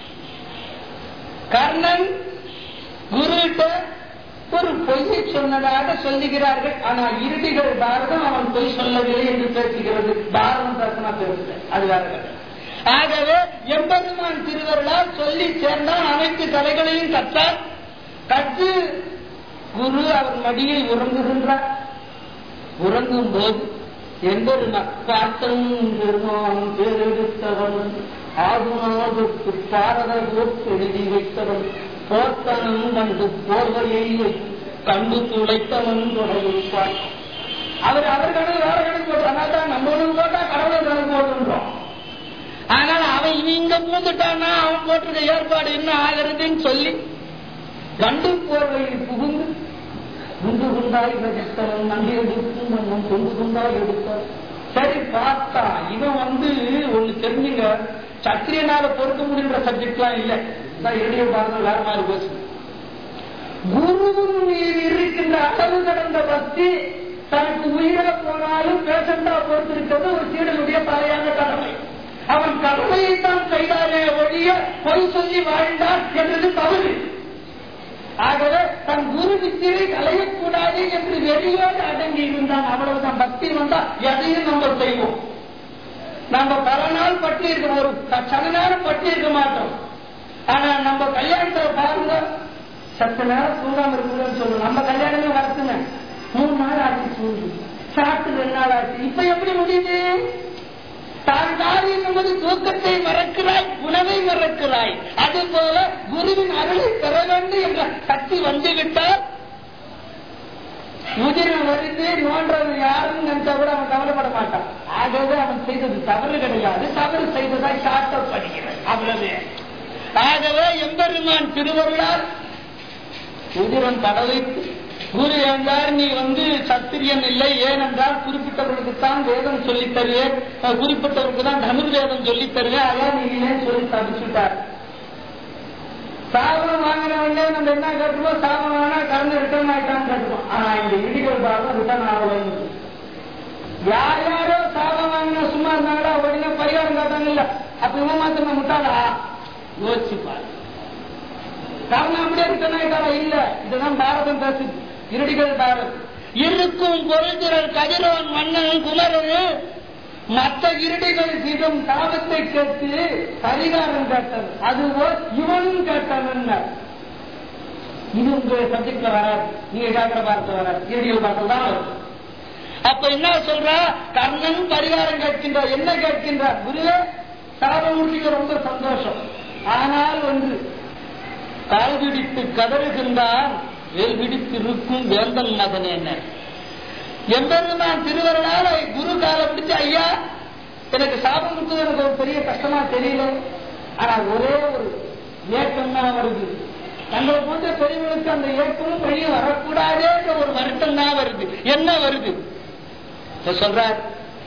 கர்ணன் குருட்ட ஒரு பொய்யை சொன்னதாக சொல்லுகிறார்கள் ஆனால் இறுதிகள் பாரதம் அவன் பொய் சொல்லவில்லை என்று பேசுகிறது பாரதம் தர்சனா பேசுகிறேன் அது வேற கதை. ஆகவே எம்பெருமான் திருவருளால் சொல்லி சேர்ந்தான் அனைத்து கலைகளையும் கற்றார் கற்று குரு அவர் மடியில் உறங்குகின்றார் உறங்கும் போது எம்பெருமான் பார்த்தனும் பெருமான் பேரெடுத்தவன் ஆகுநாதற்கு பாரத போக்கு எழுதி வைத்தவன் போத்தனும் கண்டு போர்வையை கண்டு துளைத்தவன் தொடர்பான் அவர் அவர் கணக்கு வேற கணக்கு போட்டு தான் நம்மளும் போட்டா கடவுள் கணக்கு போட்டுன்றோம் ஆனால் அவன் இவன் இங்க பூந்துட்டானா அவன் போட்டிருக்க ஏற்பாடு என்ன ஆகிறதுன்னு சொல்லி கண்டு போர்வையில் புகுந்து குண்டு குண்டாய் எடுத்தவன் நன்றி எடுக்கும் மண்ணும் கொண்டு குண்டாய் எடுத்தான் சரி பார்த்தா இவன் வந்து ஒண்ணு தெரிஞ்சுங்க சத்திரியனால பொறுக்க முடியுன்ற சப்ஜெக்ட்லாம் இல்லை நான் இரடிய பாருங்க வேற மாதிரி போச்சு குருவின் மீது இருக்கின்ற அளவு கடந்த பக்தி தனக்கு உயிரா போனாலும் பேசண்டா பொறுத்திருக்கிறது ஒரு சீடனுடைய தலையான கடமை அவன் கடமையைத்தான் செய்தாரே ஒழிய பொய் சொல்லி வாழ்ந்தான் என்றது தவறு ஆகவே தன் குரு வித்தியை கலையக்கூடாது என்று வெறியோடு அடங்கி இருந்தான் அவ்வளவுதான் பக்தி வந்தா எதையும் நம்ம செய்வோம் நம்ம பல நாள் பட்டி இருக்க ஒரு சன நேரம் பட்டி இருக்க மாட்டோம் ஆனா நம்ம கல்யாணத்தை பாருங்க சத்து நேரம் தூங்காம இருக்குதுன்னு சொல்லுவோம் நம்ம கல்யாணமே வரத்துங்க மூணு நாள் ஆச்சு தூங்கி சாப்பிட்டு ரெண்டு நாள் ஆச்சு இப்ப எப்படி முடியுது தான் காரியம் என்பது தூக்கத்தை மறக்கிறாய் உணவை மறக்கிறாய் அது போல குருவின் அருளை பெற வேண்டும் என்ற சக்தி வந்துவிட்டால் முதிரம் வருது நோன்றது யாருன்னு நினைச்சா கூட அவன் கவலைப்பட மாட்டான் ஆகவே அவன் செய்தது தவறு கிடையாது தவறு செய்ததாய் சாட்டப்படுகிறது அவ்வளவு ஆகவே எம்பெருமான் திருவருளால் உதிரம் தடவைத்து குரு என்றார் நீ வந்து சத்திரியன் இல்லை ஏனென்றால் குறிப்பிட்டவர்களுக்குத்தான் வேதம் சொல்லித் தருவேன் அஹ் குறிப்பிட்டவருக்கு தான் தமிழ் வேதம் சொல்லித் தருவேன் அதான் நீ இல்லைன்னு சொல்லி தடுச்சுட்டார் சாபம் வாங்கினவங்க நம்ம என்ன கட்டுவோம் சாபம் வாங்கினா கறந்து ரிட்டர்ன் ஆயிட்டான்னு கட்டுவோம் ஆனா இந்த இடிகள் பாருங்க ரிட்டர்ன் ஆகலைன்னு யார் யாரோ சாபம் வாங்கினா சும்மா இருந்தாங்களா உடனே பரிகாரம் காட்டாங்க இல்ல அப்ப இவன் மாத்திரம் முட்டாளா யோசிச்சு பாரு காரணம் அப்படியே ரிட்டர்ன் ஆயிட்டாரா இல்ல இதுதான் பாரதம் பேசுது இருடிகள் பாரத் இருக்கும் பொருள்திறன் கதிரோன் மன்னன் குமரன் மற்ற இருடிகள் சிதம் தாபத்தை கேட்டு பரிகாரம் கேட்டது அதுவோ இவனும் கேட்டான் இது உங்க சப்ஜெக்ட்ல வராது நீங்க கேட்கிற பாரத்தை வராது இருடிகள் பாரத்தில் தான் வரும் அப்ப என்ன சொல்ற கர்ணன் பரிகாரம் கேட்கின்றார் என்ன கேட்கின்றார் குருவே சாபமூர்த்திக்கு ரொம்ப சந்தோஷம் ஆனால் ஒன்று கால் பிடித்து கதறுகின்றார் வேல் பிடித்து இருக்கும் வேந்தன் மகன் என்ன எம்பெருமான் திருவருளால குரு காலை பிடிச்சு ஐயா எனக்கு சாபம் கொடுத்தது எனக்கு ஒரு பெரிய கஷ்டமா தெரியல ஆனா ஒரே ஒரு ஏக்கம் தான் வருது தங்களை போன்ற பெரியவர்களுக்கு அந்த ஏக்கமும் வழியும் வரக்கூடாதேன்ற ஒரு வருத்தம் தான் வருது என்ன வருது இப்ப சொல்றார்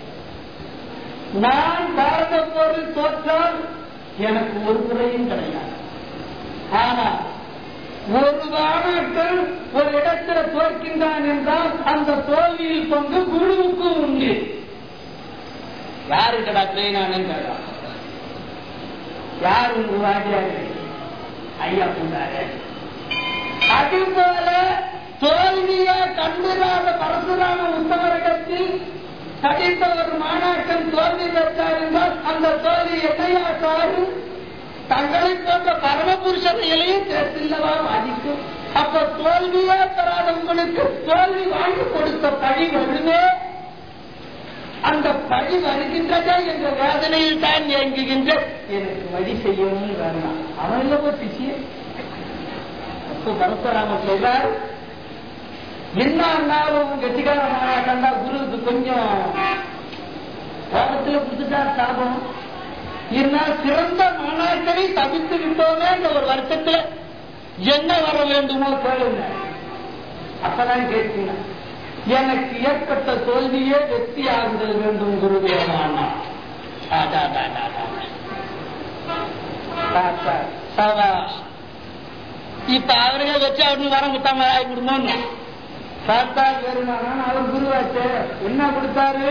நான் பாரத போரில் தோற்றால் எனக்கு ஒரு குறையும் கிடையாது ஆனா ஒரு வானத்தில் ஒரு இடத்துல தோற்கின்றான் என்றால் அந்த தோல்வியில் பங்கு குழுவுக்கு உண்டு யாரு கடா ட்ரெயினானு யார் உங்க வாஜியாரு ஐயா கொண்டாரு அது போல தோல்வியா கண்டுராத பரசுராம உத்தமரகத்தில் படித்த ஒரு மாணாக்கன் தோல்வி பெற்றார் என்றால் அந்த தோல்வி என்னையா சாரு தங்களை போன்ற பரமபுருஷனைகளையும் சேர்த்தில்லவா பாதிக்கும் அப்ப தோல்வியே பெறாதவங்களுக்கு தோல்வி வாங்கி கொடுத்த பழி வருமே அந்த பழி வருகின்றதே என்ற வேதனையில் தான் இயங்குகின்ற எனக்கு வழி செய்யணும்னு வேண்டாம் அவன் இல்லவோ பிசிய அப்போ பரசுராம சொல்றார் என்னாலும் கெட்டிக்காரமான கண்டா குருவுக்கு கொஞ்சம் கோபத்துல புதுசா சாபம் இருந்தால் சிறந்த மாணாக்கரை தவித்து விட்டோமே என்ற ஒரு வருஷத்துல என்ன வர வேண்டுமோ கேளுங்க அப்பதான் கேட்கீங்க எனக்கு ஏற்பட்ட தோல்வியே வெற்றி ஆகுதல் வேண்டும் குருதேவனா இப்ப அவருங்க வச்சு அவருக்கு வரம் கொடுத்தாங்க கொடுமோன்னு பார்த்தா பெருமானா அவர் குருவாச்சு என்ன கொடுத்தாரு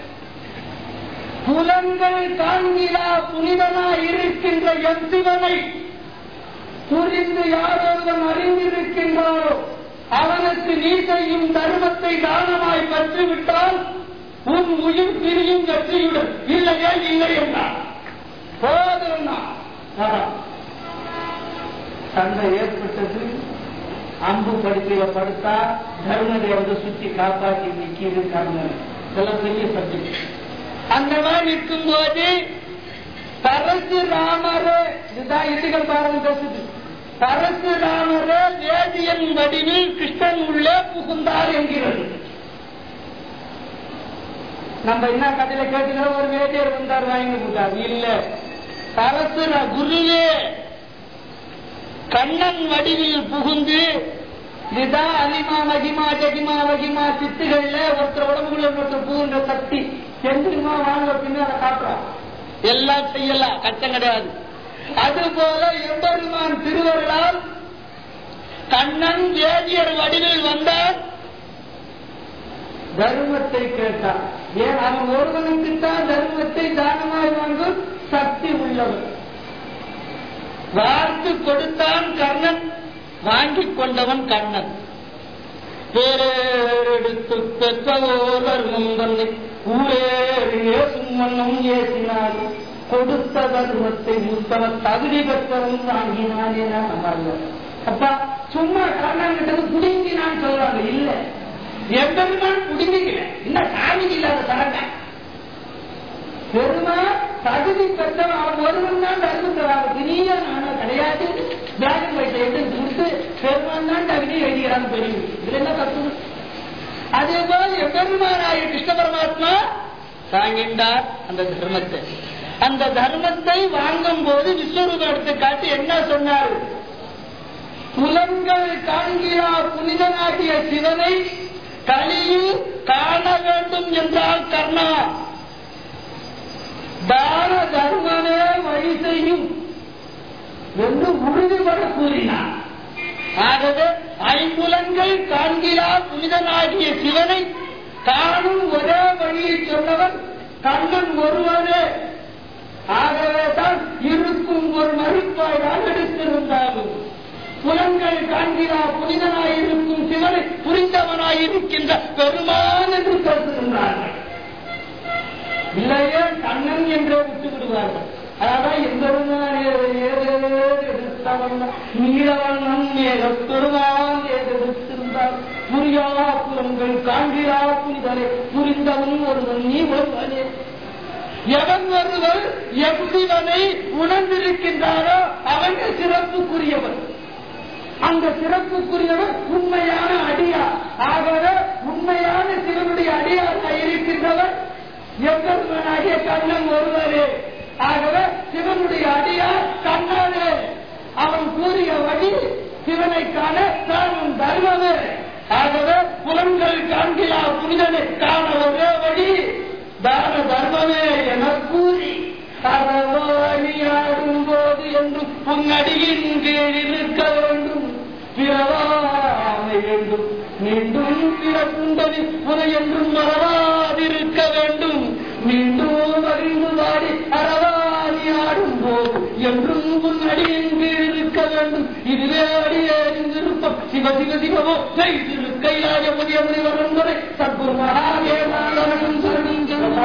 புலங்கள் காண்கிறா புனிதனா இருக்கின்ற என் சிவனை புரிந்து யாரொருவன் அறிந்திருக்கின்றாரோ அவனுக்கு நீ செய்யும் தர்மத்தை தானமாய் பெற்றுவிட்டால் உன் உயிர் பிரியும் வெற்றியுடன் இல்லையே இல்லை என்றார் போதும் சண்டை ஏற்பட்டது அம்பு படுக்கையில படுத்தா தர்மதேவதை சுத்தி காப்பாற்றி நிக்கிறது கர்ணன் இதெல்லாம் பெரிய சப்ஜெக்ட் அந்த மாதிரி இருக்கும் போது பரசுராமரே இதுதான் இந்துகள் பாருங்க பேசுது பரசுராமரே வேதியன் வடிவில் கிருஷ்ணன் உள்ளே புகுந்தார் என்கிறது நம்ம என்ன கதையில கேட்டுக்கிறோம் ஒரு வேதியர் வந்தார் வாங்கி கொடுத்தார் இல்ல பரசுர குருவே கண்ணன் வடிவில் புகுந்து இதுதான் அலிமா மகிமா ஜகிமா மகிமா சித்துகள்ல ஒருத்தர் உடம்புக்குள்ள ஒருத்தர் புகுன்ற சக்தி சென்றுமா வாங்க பின்ன அதை காட்டுறோம் எல்லாம் செய்யலாம் கஷ்டம் கிடையாது அதுபோல எம்பெருமான் திருவருளால் கண்ணன் வேதியர் வடிவில் வந்தார் தர்மத்தை கேட்டான் ஏன் அவன் ஒருவனுக்கு தான் தர்மத்தை தானமாய் வாங்கும் சக்தி உள்ளவன் வார்த்து கொடுத்தான் கர்ணன் வாங்கிக் கொண்டவன் கண்ணன் பேரெடுத்து பெற்றோர் முந்தன்னை ஊரேறு ஏசும் மன்னும் ஏசினாலும் கொடுத்த தர்மத்தை முத்தவன் தகுதி பெற்றவன் வாங்கினான் என அப்பா சும்மா கண்ணன் கிட்ட புடுங்கி நான் சொல்றாங்க இல்ல எம்பெருமான் புடுங்கிக்கல இல்ல சாமி இல்லாத சரங்க பெருமான் தகுதி பெற்றவன் அவன் ஒருவன் தான் தர்மத்தை பெரிய நானும் கிடையாது பிளாக் அண்ட் ஒயிட் எடுத்து கொடுத்து பெருமான் தான் தகுதி எழுதுகிறான் பெரியது இதுல என்ன தப்பு அதே போல் எம்பெருமானாய கிருஷ்ண பரமாத்மா தாங்கின்றார் அந்த தர்மத்தை அந்த தர்மத்தை வாங்கும் போது விஸ்வரூப எடுத்து காட்டி என்ன சொன்னார் புலன்கள் காண்கிறா புனிதனாகிய சிவனை கலியில் காண வேண்டும் என்றால் கர்ணா தான தர்மமே வழி செய்யும் என்று உறுதிபட கூறினார் ஆகவே ஐம்புலன்கள் காண்கிறா புனிதனாகிய சிவனை காணும் ஒரே வழியை சொன்னவன் கண்ணன் ஒருவரே ஆகவே தான் இருக்கும் ஒரு மறுப்பாய் தான் எடுத்திருந்தாலும் புலன்கள் காண்கிறா புனிதனாயிருக்கும் சிவனை புரிந்தவனாயிருக்கின்ற பெருமான் என்று கருதுகின்றார்கள் இல்லையே கண்ணன் என்றே விட்டு விடுவார்கள் அதான் எம்பெருமான் நீலவண்ணம் பெருமான் எடுத்திருந்தார் புரியா புலன்கள் காண்கிறா புனிதனை புரிந்தவன் ஒருவன் நீ ஒருவனே எவன் ஒருவர் எவ்விவனை உணர்ந்திருக்கின்றாரோ அவன் சிறப்புக்குரியவன் அந்த சிறப்புக்குரியவன் உண்மையான அடியார் ஆகவே உண்மையான சிவனுடைய அடியாராக இருக்கின்றவர் எவ்வளவனாகிய கண்ணன் ஒருவரே ஆகவே சிவனுடைய அடியார் கண்ணானே அவன் கூறிய வழி சிவனை காண காணும் தர்மமே ஆகவே புலன்கள் காண்கிறா புனிதனை காண ஒரே வழி தான தர்மமே என கூறி அறவாணியாடும் போது என்றும் உன்னடியின் கீழ் இருக்க வேண்டும் பிறவாமை வேண்டும் மீண்டும் பிறப்புண்டது உனை என்றும் மறவாதிருக்க வேண்டும் மீண்டும் அறிந்து வாடி அறவாணி ஆடும் போது என்றும் உன் அடியின் கீழ் இருக்க வேண்டும் இதுவே அடியே விருப்பம் சிவ சிவ சிவமோ கைலாய முதிய முனிவர் என்பதை சத்குரு மகாதேவாளனும் சரணம்